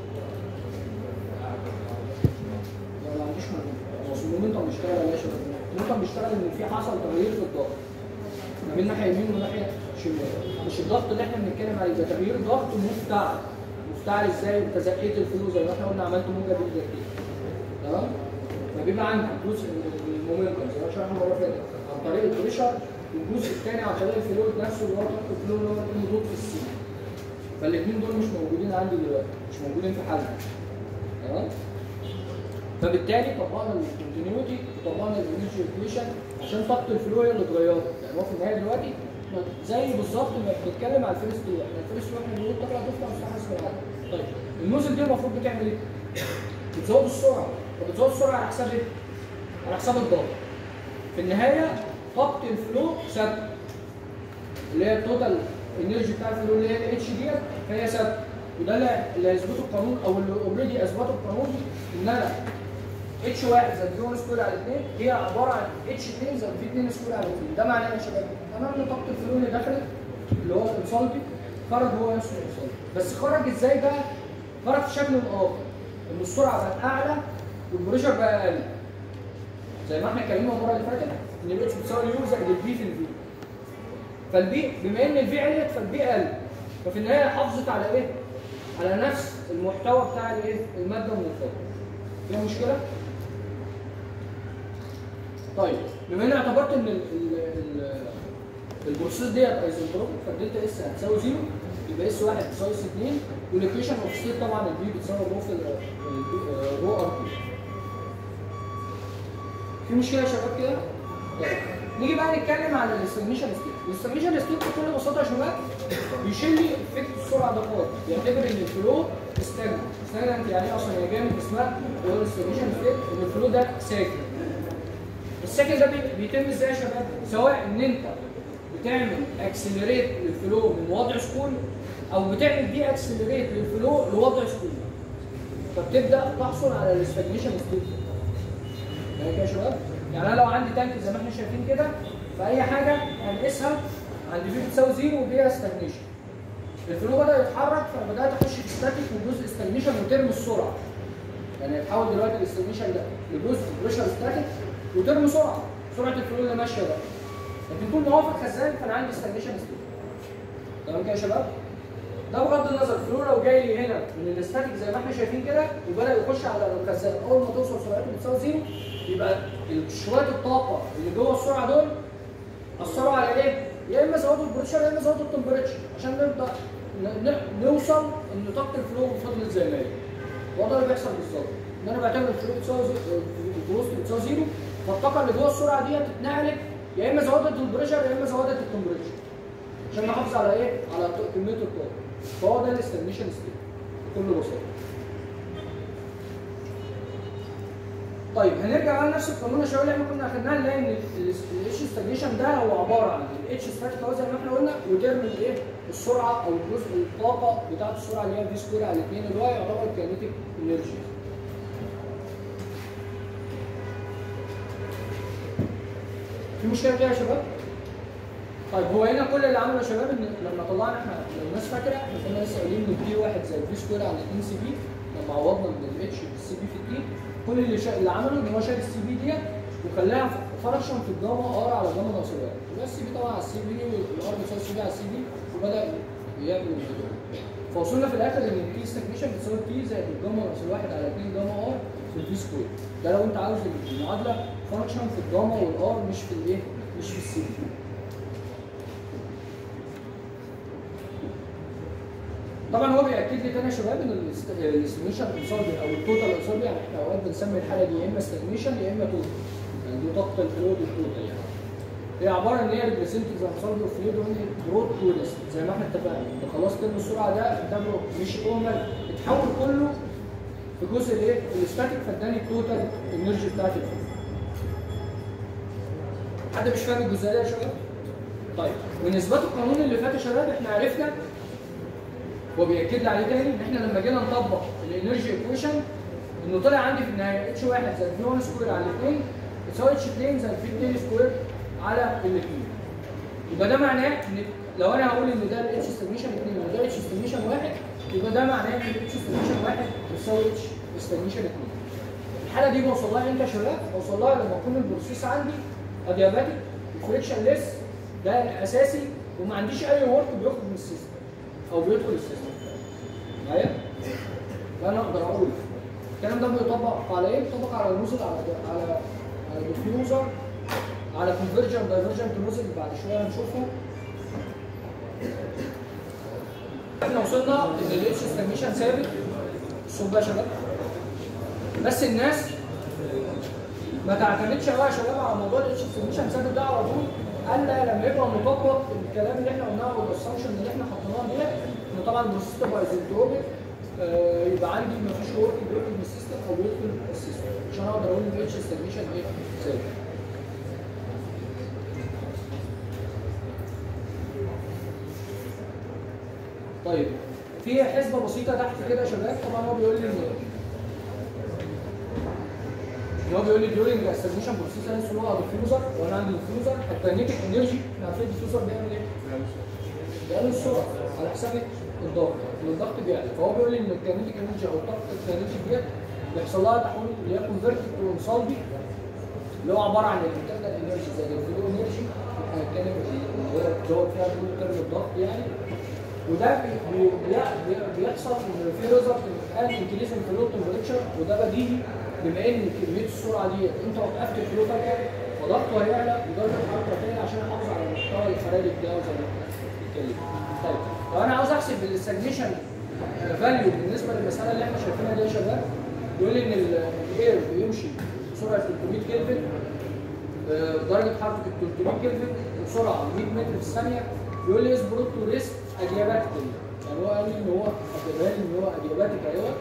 لا ما عنديش مومنتوم بس المومنتوم بيشتغل على ايه يا شباب؟ المومنتوم بيشتغل ان في حصل تغيير في الضغط ما بين ناحيه يمين وناحيه شمال مش الضغط اللي احنا بنتكلم عليه ده تغيير ضغط مفتعل مفتعل ازاي انت زقيت الفلويد زي ما احنا قلنا عملت موجه بالجاكيت تمام فبيبقى عندك جزء من المومنتوم زي ما شرحنا المره اللي فاتت عن طريق البريشر والجزء الثاني عن طريق الفلويد نفسه اللي هو ضغط الفلويد اللي هو المضغوط في السي فالاثنين دول مش موجودين عندي دلوقتي مش موجودين في حالنا تمام فبالتالي طبقنا الكونتينيوتي وطبقنا الانرجي ايكويشن عشان طاقه الفلو هي اللي اتغيرت يعني هو في النهايه دلوقتي زي بالظبط ما بنتكلم على الفيرست لو احنا الفيرست لو احنا بنقول طاقه تطلع مستحيل في العالم طيب النوزل دي المفروض بتعمل ايه؟ بتزود السرعه طب بتزود السرعه على حساب ايه؟ على حساب الضغط في النهايه طاقه الفلو ثابته اللي هي التوتال انرجي بتاع الفلو اللي هي الاتش ديت فهي ثابته وده اللي- اللي هيثبته القانون او اللي اوريدي اثبته القانون ان انا اتش 1 زائد في 1 سكوير على 2 هي عباره عن اتش 2 زائد في 2 سكوير على 2 ده معناه ايه يا شباب؟ معناه ان طاقه الفلو اللي دخلت اللي هو الانسالبي خرج هو نفسه الانسالبي بس خرج ازاي بقى؟ خرج في شكل اخر ان السرعه بقت اعلى والبريشر بقى اقل زي ما احنا اتكلمنا المره اللي فاتت ان الاتش بتساوي اليو زائد البي في الفي فالبي بما ان الفي عليت فالبي قل ففي النهايه حافظت على ايه؟ على نفس المحتوى بتاع الايه؟ الماده من الفوق فيها مشكله؟ طيب بما ان اعتبرت ان ال ال ال البروسيس ديت ايزنتروبيك فالدلتا اس هتساوي زيرو يبقى اس واحد بتساوي اس 2 والايكويشن اوف ستيت طبعا البي بتساوي رو في ال- رو ار بي في مشكله يا شباب كده؟ طيب نيجي بقى نتكلم على الاستجنيشن ستيت الاستجنيشن ستيت بكل بساطه يا شباب بيشيل لي افكت السرعه ده خالص بيعتبر ان الفلو استجنت استجنت يعني ايه اصلا هي جايه من اسمها اللي هو الاستجنيشن ستيت ان الفلو ده ساكن الساكن ده بي- بيتم ازاي يا شباب؟ سواء ان انت بتعمل اكسلريت للفلو من وضع سكون او بتعمل دي اكسلريت للفلو لوضع سكون فبتبدا تحصل على الاستجنيشن ستيت يعني كده يا شباب يعني انا لو عندي تانك زي ما احنا شايفين كده فاي حاجه هنقيسها عند في بتساوي زيرو ودي استجنيشن الفلو بدا يتحرك فانا بدات اخش في ستاتيك وجزء استجنيشن وترمي السرعه يعني هيتحول دلوقتي الاستجنيشن ده لجزء بريشر ستاتيك وترمي سرعه سرعه الفلو اللي ماشيه ده لكن طول ما هو في الخزان فانا عندي استجنيشن ستيت تمام كده يا شباب ده بغض النظر الفلو لو جاي لي هنا من الاستاتيك زي ما احنا شايفين كده وبدا يخش على الخزان اول ما توصل سرعته بتساوي زيرو يبقى شويه الطاقه اللي جوه السرعه دول اثروا على ايه؟ يا اما زودوا البريشر يا اما زودوا التمبريتشر عشان نبدا ن- ن- نوصل ان طاقه الفلو فضلت زي ما هي. هو ده اللي بيحصل بالظبط ان انا بعتبر الفلو بتساوي زي- الفلوس بتساوي زيرو فالطاقه اللي جوه السرعه دي اتنقلت يا اما زودت البريشر يا اما زودت التمبريتشر عشان نحافظ على ايه؟ على ط- كميه الطاقه فهو ده الاستجنيشن ستيت بكل بساطه طيب هنرجع بقى لنفس القانون الشويه اللي احنا كنا اخدناه اللي هي ان الاتش ستاجنيشن ده هو عباره عن الاتش ستاتيك اهو زي ما احنا قلنا وترم الايه؟ السرعه او الجزء الطاقه بتاعت السرعه اللي هي في سكوير على 2 اللي هو يعتبر كينيتيك انرجي في مشكله كده يا شباب؟ طيب هو هنا كل اللي عمله يا شباب ان لما طلعنا احنا لو الناس فاكره احنا كنا لسه قايلين ان البي واحد زي البي سكوير على 2 سي بي لما عوضنا من الاتش بالسي بي في الدي كل اللي شا... اللي عمله ان هو شال السي بي ديت وخلاها فرشن في الجاما ار على جاما ناقص واحد يبقى السي بي طبعا على السي بي والار بتساوي السي بي على السي بي وبدا يعمل الموضوع فوصلنا في الاخر ان التي ستاجنيشن بتساوي تي زائد الجاما ناقص واحد على 2 جاما ار في البي سكوير ده لو انت عاوز المعادله فانكشن في الجاما والار مش في الايه؟ مش في السي بي طبعا هو بياكد لي تاني يا شباب ان الاستيميشن انسولفنت او التوتال انسولفنت يعني احنا اوقات بنسمي الحاله دي يا اما استيميشن يا اما توتال يعني دي طاقه الفلويد التوتال يعني هي عباره ان هي ريبريزنتنج ذا انسولفنت اوف فلويد وين برود تو ريست زي ما احنا اتفقنا ان خلاص ترم السرعه ده اعتبره مش اومر اتحول كله في جزء الايه؟ الاستاتيك فاداني التوتال انرجي بتاعت الفلويد حد مش فاهم الجزئيه دي يا شباب؟ طيب من اثبات القانون اللي فات يا شباب احنا عرفنا هو بياكد لي عليه تاني ان احنا لما جينا نطبق الانرجي ايكويشن انه طلع عندي في النهايه اتش 1 زائد في 1 سكوير على 2 يساوي اتش 2 زائد في 2 سكوير على الاثنين يبقى ده معناه ان لو انا هقول ان ده الاتش استيميشن 2 وده اتش استيميشن 1 يبقى ده معناه ان الاتش استيميشن 1 يساوي اتش استيميشن 2 الحاله دي بوصل لها امتى يا شباب؟ بوصل لها لما يكون البروسيس عندي ادياباتيك فريكشن ليس ده الاساسي وما عنديش اي ورك بيخرج من السيستم او بيدخل السيستم معايا؟ فانا اقدر اقول الكلام ده بيطبق على ايه؟ بيطبق على النوزل على على على ديفيوزر على كونفرجن دايفرجنت نوزل بعد شويه هنشوفها احنا وصلنا ان الاتش استيميشن ثابت الصوت ده يا شباب بس الناس ما تعتمدش قوي يا شباب على موضوع الاتش استيميشن ثابت ده على طول الا لما يبقى مطبق الكلام اللي احنا قلناه والاسامبشن اللي احنا حطيناه ديت ان طبعا البروسيس تبقى ايزوتروبيك آه يبقى عندي ما فيش ورك بيدخل من السيستم او بيدخل السيستم عشان اقدر اقول ان الاتش استيميشن ايه ثابت طيب في حسبه بسيطه تحت كده يا شباب طبعا هو بيقول لي ان ان هو بيقول لي during the submission process انا اللي هو diffuser وانا عندي diffuser الكاينيتيك انرجي احنا عارفين الديفيوزر بيعمل ايه؟ بيقلل السرعه على حساب الضغط ان الضغط بيعلى فهو بيقول لي ان الكاينيتيك انرجي او الطاقه الكاينيتيك ديت بيحصل لها تحويل اللي هي كونفرتد تو انسالبي اللي هو عباره عن الانترنال انرجي زي الفلو انرجي احنا هنتكلم اللي هو الجو فيها دول ترم الضغط يعني وده بي- بي- بي- بيحصل ان في ريزلت ان انكريز الفلو تمبريتشر وده بديهي بما ان كميه السرعه دي انت وقفت الفلو فجاه فضغطه هيعلى ودرجه الحراره هتعلى عشان احافظ على المحتوى الحراري بتاعه زي ما احنا بنتكلم. طيب لو انا عاوز احسب الاستجنيشن فاليو بالنسبه للمساله اللي احنا شايفينها دي يا شباب يقول لي ان الاير بيمشي بسرعه 300 كلفن آه، درجه حراره ال 300 كلفن وسرعه 100 متر في الثانيه يقول لي اصبر تو ريست ادياباتيكال يعني هو قال لي ان هو حسبها لي ان هو ادياباتيك اهوت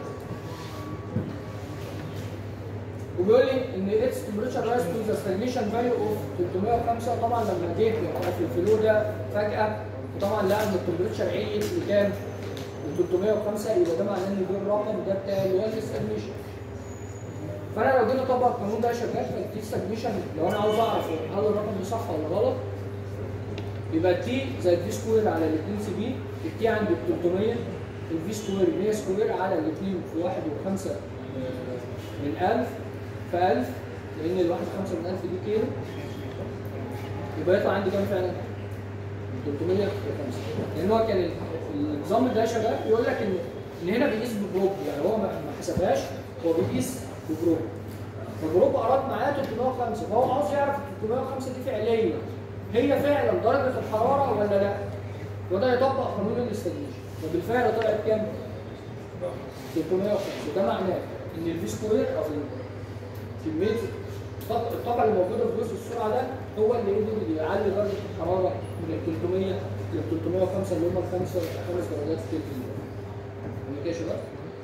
وبيقول لي ان اتس تمبريتشر رايز تو ذا ستاجنيشن فاليو اوف 305 طبعا لما جيت يوقف الفلو ده فجاه وطبعا لقى ان التمبريتشر عليت لكام؟ ل 305 يبقى ده معناه ان ده الرقم ده بتاعي اللي هو الاستجنيشن فانا لو جينا اطبق القانون ده يا شباب فالتي ستاجنيشن لو انا عاوز اعرف هل الرقم ده صح ولا غلط يبقى التي زي الفي سكوير على ال 2 سي بي التي عندي ب 300 الفي سكوير 100 سكوير على الاثنين في 1 و5 من 1000 في 1000 لان الواحد 5 من 1000 دي كيلو يبقى يطلع عندي كام فعلا؟ 305 لان هو كان النظام ده يا شباب بيقول لك ان ان هنا بيقيس ببروب يعني هو ما ما حسبهاش هو بيقيس ببروب فالبروب اراد معاه 305 فهو عاوز يعرف ال 305 دي فعليا هي فعلا درجه الحراره ولا لا؟ وده يطبق قانون الاستجنيشن فبالفعل طلعت كام؟ 305 ده معناه ان الفي سكوير او كميه الطاقه الطاقة اللي موجوده في جزء السرعه ده هو اللي قدر يعلي درجه الحراره من ال 300 ل 305 اللي هم الخمسه خمس درجات كلفن فاهمين كده يا شباب؟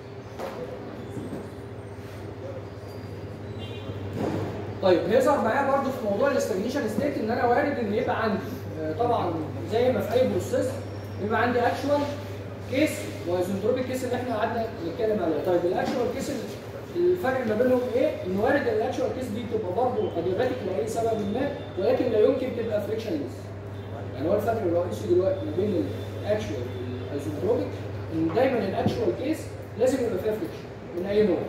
طيب هيظهر معايا برضو في موضوع الاستجنيشن ستيت ان انا وارد ان يبقى عندي آه، طبعا زي ما في اي بروسيس يبقى عندي اكشوال كيس وايزنتروبيك كيس اللي احنا قعدنا نتكلم عليه طيب الاكشوال كيس الفرق ما بينهم ايه؟ ان وارد الاكشوال كيس دي تبقى برضه ادياباتيك لاي سبب ما ولكن لا يمكن تبقى فريكشنليس يعني هو الفرق الرئيسي دلوقتي ما بين الاكشوال والايزنتروبيك ان دايما الاكشوال كيس لازم يبقى فيها فريكشن من اي نوع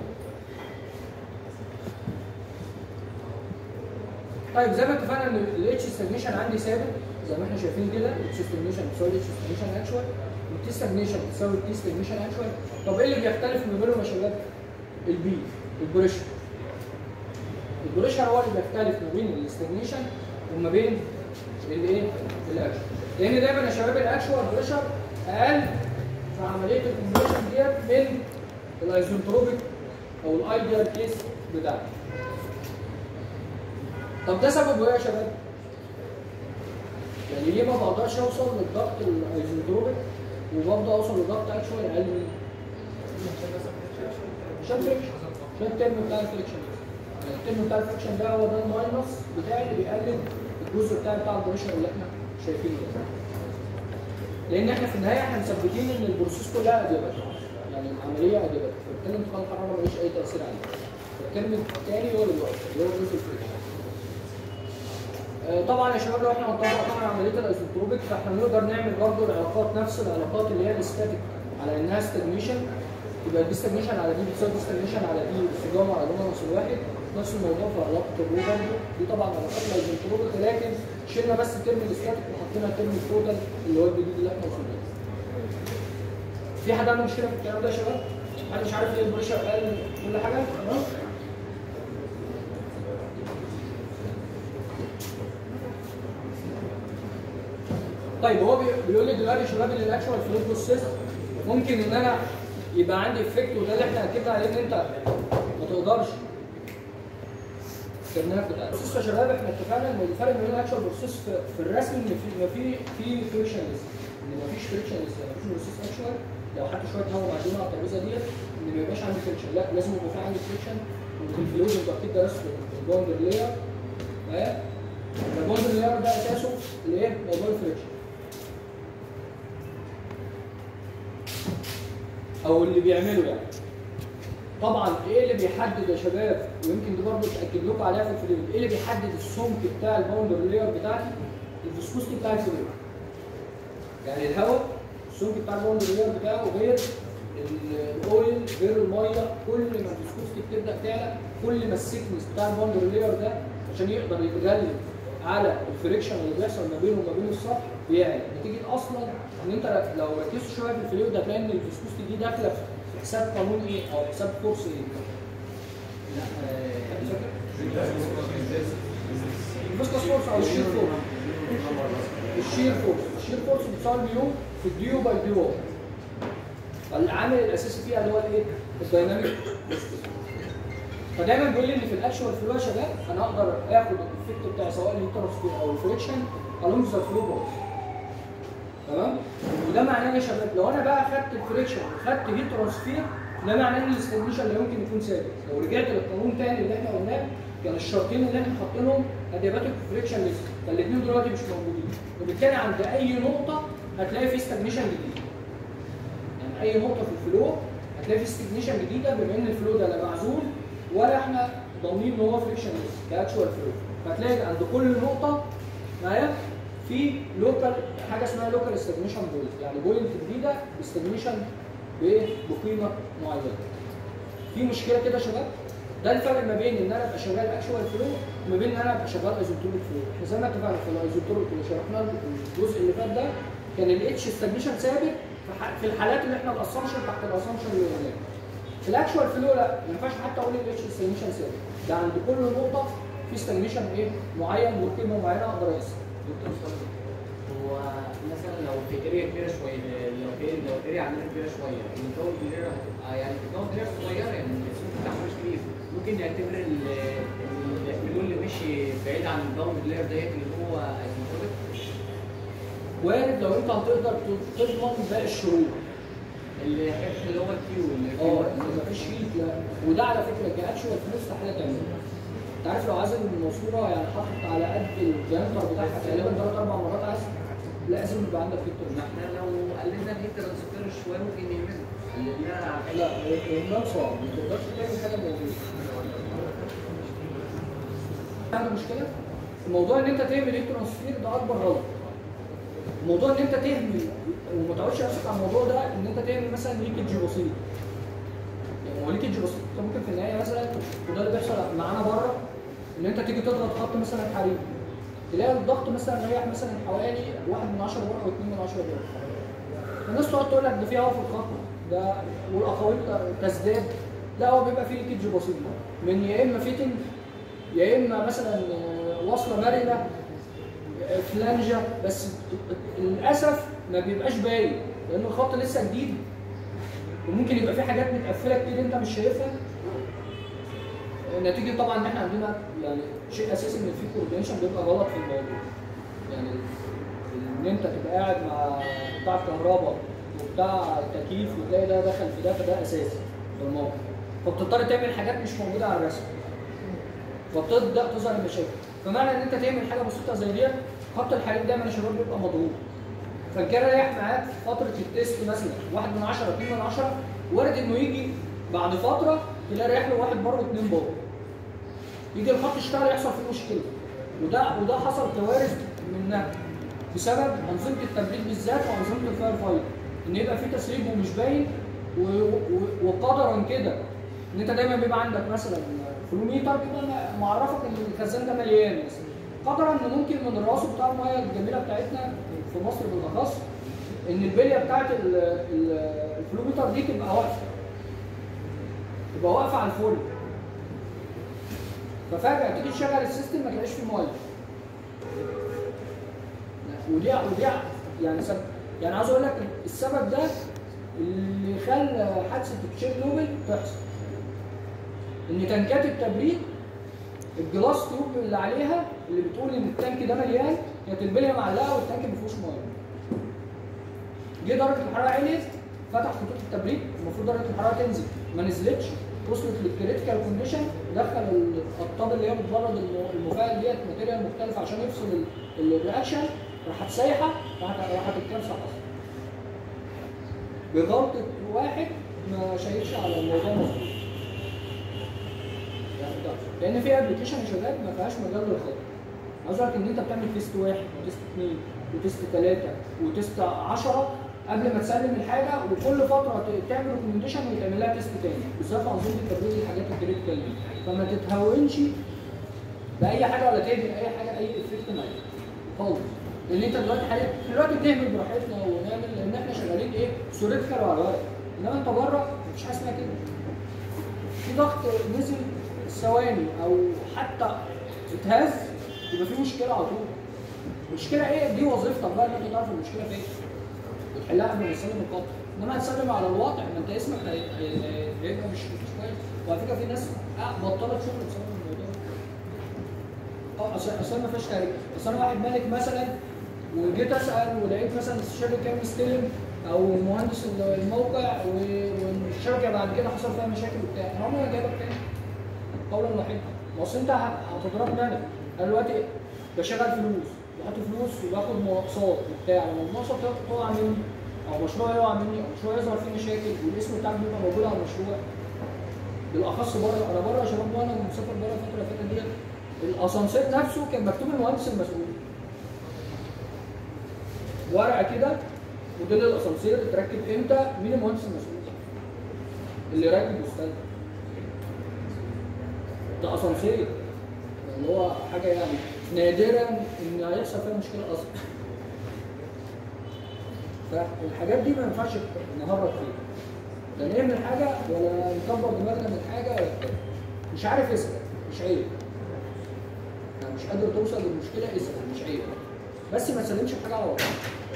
طيب زي ما اتفقنا ان الاتش ستاجنيشن عندي ثابت زي ما احنا شايفين كده الاتش ستاجنيشن بتساوي الاتش ستاجنيشن اكشوال والتي ستاجنيشن بتساوي التي ستاجنيشن اكشوال طب ايه اللي بيختلف ما بينهم يا شباب؟ البي البريشر البريشر هو اللي بيختلف ما بين الاستاجنيشن وما بين الايه؟ الاكشوال لان دايما يا شباب الاكشوال بريشر اقل في عمليه الكومبريشن ديت من الايزوتروبيك او الايديال كيس بتاعتي طب ده سببه ايه يا شباب؟ يعني ليه ما بقدرش اوصل للضغط الايزوتروبيك وبرضه اوصل لضغط اكشوال اقل منه؟ عشان فريكشن عشان الترم بتاع الفريكشن يعني الترم بتاع الفريكشن ده هو ده الماينس بتاعي اللي بيقلل الجزء بتاعي بتاع البريشر اللي احنا شايفينه ده لان احنا في النهايه احنا مثبتين ان البروسيس كلها اديابات يعني العمليه اديابات فبالتالي انتقال الحراره ملوش اي تاثير عليه الترم الثاني هو اللي بيؤثر اللي هو جزء الفريكشن آه، طبعا يا شباب لو احنا هنطبق طبعا عمليه الايزوتروبيك فاحنا نقدر نعمل برضه العلاقات نفس العلاقات اللي هي الستاتيك على انها ستاجنيشن يبقى دي ستاجنيشن على دي بتساوي دي ستاجنيشن على دي انسجام على لون ناقص الواحد نفس الموضوع في علاقه الرو برضه دي طبعا علاقات الايزوتروبيك ولكن شلنا بس ترم الستاتيك وحطينا ترم التوتال اللي هو الجديد اللي احنا وصلنا له. في حد عنده مشكله في الكلام ده يا شباب؟ حد مش عارف ليه البريشر قال كل حاجه؟ تمام؟ طيب هو بي- بيقول لي دلوقتي يا شباب ان الاكشوال فلو بروسيس ممكن ان انا يبقى عندي افكت وده اللي احنا اكدنا عليه ان انت ما تقدرش كنا كده بصوا يا شباب احنا اتفقنا ان الفرق بين الاكشوال بروسيس في, في الرسم ان في ما في في فريكشن ليس ان ما فيش فريكشن ليس يعني مفيش بروسيس اكشوال لو حط شويه هواء معدوم على الترابيزه ديت ان ما يبقاش عندي فريكشن لا لازم يبقى في عندي فريكشن وفي الفلويد انت اكيد درست في البوندر لاير ها البوندر لاير ده اساسه الايه؟ موضوع الفريكشن او اللي بيعمله يعني طبعا ايه اللي بيحدد يا شباب ويمكن دي برضه اتاكد لكم عليها في الفيديو ايه اللي بيحدد السمك بتاع الباوندر لاير بتاعتي الفيسكوستي بتاع الفلويد يعني الهواء السمك بتاع الباوندر لاير بتاعه غير ال- الاويل غير الميه كل ما الفيسكوستي بتبدا تعلى كل ما السيكنس بتاع الباوندر لاير ده عشان يقدر يتغلب على الفريكشن اللي بيحصل ما بينه وما بين السطح بيعلى نتيجه اصلا ان انت لو ركزت شويه في الفلويد هتلاقي ان الفيسكوستي دي داخله في حساب قانون ايه او حساب فورس ايه؟ لا آه، حد فاكر؟ الفيسكوس فورس او الشير فورس الشير فورس الشير فورس بتساوي ميو في الديو باي دي واي فالعامل الاساسي فيها اللي هو الايه؟ الدايناميك فدايما بيقول لي ان في الاكشوال فلو يا شباب انا اقدر اخد الافكت بتاع سواء الهيتروسفير او الفريكشن along ذا فلو باث تمام وده معناه يا شباب لو انا بقى خدت الفريكشن وخدت هيت ترانسفير ده معناه ان الاستجنيشن لا يمكن يكون ثابت لو رجعت للقانون تاني اللي احنا قلناه كان الشرطين اللي احنا حاطينهم ادياباتيك فريكشن ليست فالاثنين دلوقتي مش موجودين وبالتالي عند اي نقطه هتلاقي في استجنيشن جديد يعني اي نقطه في الفلو هتلاقي في استجنيشن جديده بما ان الفلو ده لا معزول ولا احنا ضامنين ان هو فريكشن ليست كاكشوال فلو فهتلاقي عند كل نقطه معايا في لوكال حاجه اسمها لوكال استجنيشن بوينت يعني بوينت جديده باستجنيشن بقيمه معينه في مشكله كده يا شباب ده الفرق ما بين ان انا ابقى شغال اكشوال فلو وما بين ان انا ابقى شغال ايزوتروبيك فلو احنا زي ما اتفقنا في الايزوتروبيك اللي شرحناه الجزء اللي فات ده كان الاتش استجنيشن ثابت في ح- في الحالات اللي احنا الاسامبشن تحت الاسامبشن اللي قلناه في الاكشوال فلو لا ما ينفعش حتى اقول الاتش استجنيشن ثابت ده عند كل نقطه في استجنيشن ايه معين وقيمه معينه اقدر اقيسها دكتور صالح هو مثلا لو في اريا كبيره شويه لو في لو اريا عندنا كبيره شويه الجو كبيره هتبقى يعني الجو كبيره صغيره يعني السوق بتاعها مش كبير ممكن نعتبر ال- ال- الفلو بعيد عن الباوند لاير ديت اللي هو ايزوتروبيك وارد لو انت هتقدر تضمن باقي الشروط اللي حته اللي هو الكيو اللي اه فيه ان مفيش هيت لا وده على فكره كاكشوال في مستحيل تعمله انت عارف لو عازل الماسوره يعني حاطط على قد الديامتر بتاعها تقريبا ثلاث اربع مرات عازل لازم يبقى عندك هيت ما احنا لو قللنا الهيت ترانسفير شويه ممكن نعمله قللناها على حاجه لا الإهمال صعب ما تقدرش تعمل حاجه موجوده عنده مشكله الموضوع ان انت تعمل هيت ترانسفير ده اكبر غلط موضوع ان انت تهمل وما تقعدش نفسك على الموضوع ده ان انت تعمل مثلا ليكج بسيط يعني هو ليكج بسيط انت ممكن في النهايه مثلا وده اللي بيحصل معانا بره ان انت تيجي تضغط خط مثلا حريق تلاقي الضغط مثلا رايح مثلا حوالي 1 من 10 بره او 2 من 10 بره الناس تقعد تقول لك ده في هوا في الخط ده والاقاويل تزداد لا هو بيبقى فيه ليكج بسيط من يا اما فيتنج يا اما مثلا آه، وصله مرنه آه، فلانجه بس للاسف ما بيبقاش باين لان الخط لسه جديد وممكن يبقى فيه حاجات متقفله كتير انت مش شايفها نتيجه طبعا ان احنا عندنا يعني شيء اساسي ان في كوردينيشن بيبقى غلط في الموضوع يعني ان انت تبقى قاعد مع بتاع الكهرباء وبتاع التكييف وتلاقي ده دخل في ده فده اساسي في الموقف فبتضطر تعمل حاجات مش موجوده على الرسم فبتبدا تظهر المشاكل فمعنى ان انت تعمل حاجه بسيطه زي دي خط الحريق دايما يا شباب بيبقى مضغوط فالجرى رايح معاك في فتره التيست مثلا 1 من 10 2 من 10 وارد انه يجي بعد فتره تلاقي رايح له واحد بره واثنين بره يجي الخط يشتغل يحصل فيه مشكله وده وده حصل كوارث منها بسبب انظمه التبريد بالذات وانظمه الفاير فايت ان يبقى في تسريب ومش باين و- و- وقدرا كده ان انت دايما بيبقى عندك مثلا فلوميتر بيبقى معرفك ان الخزان ده مليان مثلا قدرا ان ممكن من الراسه بتاع الميه الجميله بتاعتنا في مصر بالاخص ان البليه بتاعت ال- ال- الفلوميتر دي تبقى واقفه تبقى واقفه على الفل ففجاه تيجي تشغل السيستم ما تلاقيش فيه ميه ودي ودي يعني سبب يعني عاوز اقول لك السبب ده اللي خلى حادثه تشيرنوبل تحصل ان تنكات التبريد الجلاس تيوب اللي عليها اللي بتقول ان التانك ده مليان كانت البليه معلقه والتانك ما فيهوش ميه جه درجه الحراره عليت فتح خطوط التبريد المفروض درجه الحراره تنزل ما نزلتش وصلت للكريتيكال كونديشن دخل القطاب اللي هي بتبرد الم- المفاعل ديت ماتيريال مختلف عشان يفصل ال- الرياكشن راحت سايحه راحت راحت الكارثه حصلت بغلطه واحد ما شايفش على الموضوع مظبوط يعني ده. لان في ابلكيشن يا شباب ما فيهاش مجال للخطا عاوز اقول لك ان انت بتعمل تيست واحد وتيست اثنين وتيست ثلاثه وتيست 10 قبل ما تسلم الحاجه وكل فتره ت- تعمل ريكومنديشن ويتعمل لها تيست تاني بالذات في انظمه التبريد الحاجات الكريتيكال دي فما تتهاونش باي حاجه ولا تعمل اي حاجه اي افكت معاك خالص لان انت دلوقتي حاليا دلوقتي بنعمل براحتنا ونعمل لان احنا شغالين ايه سوريتيكال وعلى الورق انما انت بره مفيش حاجه اسمها كده في ضغط نزل ثواني او حتى اتهز يبقى في مشكله على طول المشكله ايه دي وظيفتك بقى ان انت تعرف المشكله فين وتحلها قبل ما تسلم القطر انما هتسلم على الوضع ما انت اسمك هي- هي- هيبقى مش مش كويس وعلى فكره في ناس آه، بطلت شغل بسبب الموضوع ده. اه اصل اصل ما فيهاش تاريخ اصل انا واحد مالك مثلا وجيت اسال ولقيت مثلا الشركه كان مستلم او مهندس الموقع و- والشركه بعد كده حصل فيها مشاكل وبتاع انا عمري ما جايبك تاني قولا واحدا ما اصل انت هت- هتضرب مالك انا دلوقتي بشغل فلوس بحط فلوس وباخد مناقصات وبتاع لما المناقصه تق- تقع مني او مشروع يقع مني او مشروع يظهر فيه مشاكل والاسم بتاعك بيبقى موجود على المشروع بالاخص بره انا بره يا شباب وانا مسافر بره الفتره اللي فاتت ديت الاسانسير نفسه كان مكتوب المهندس المسؤول ورقه كده موديل الاسانسير اتركب امتى مين المهندس المسؤول اللي راكب واستلم ده اسانسير اللي هو حاجه يعني نادرا ان هيحصل فيها مشكله اصلا فالحاجات دي ما ينفعش نهرب فيها لا نعمل حاجه ولا نكبر دماغنا من حاجه ولا بتاع. مش عارف اسال مش عيب يعني مش قادر توصل للمشكله اسال مش عيب بس ما تسلمش الحاجه على وضعها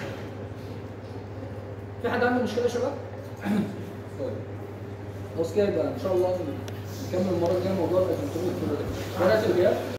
في حد عنده مشكله يا شباب؟ طيب خلاص كده يبقى ان شاء الله نكمل المره الجايه موضوع الاسنتوميك ورقه الجهاز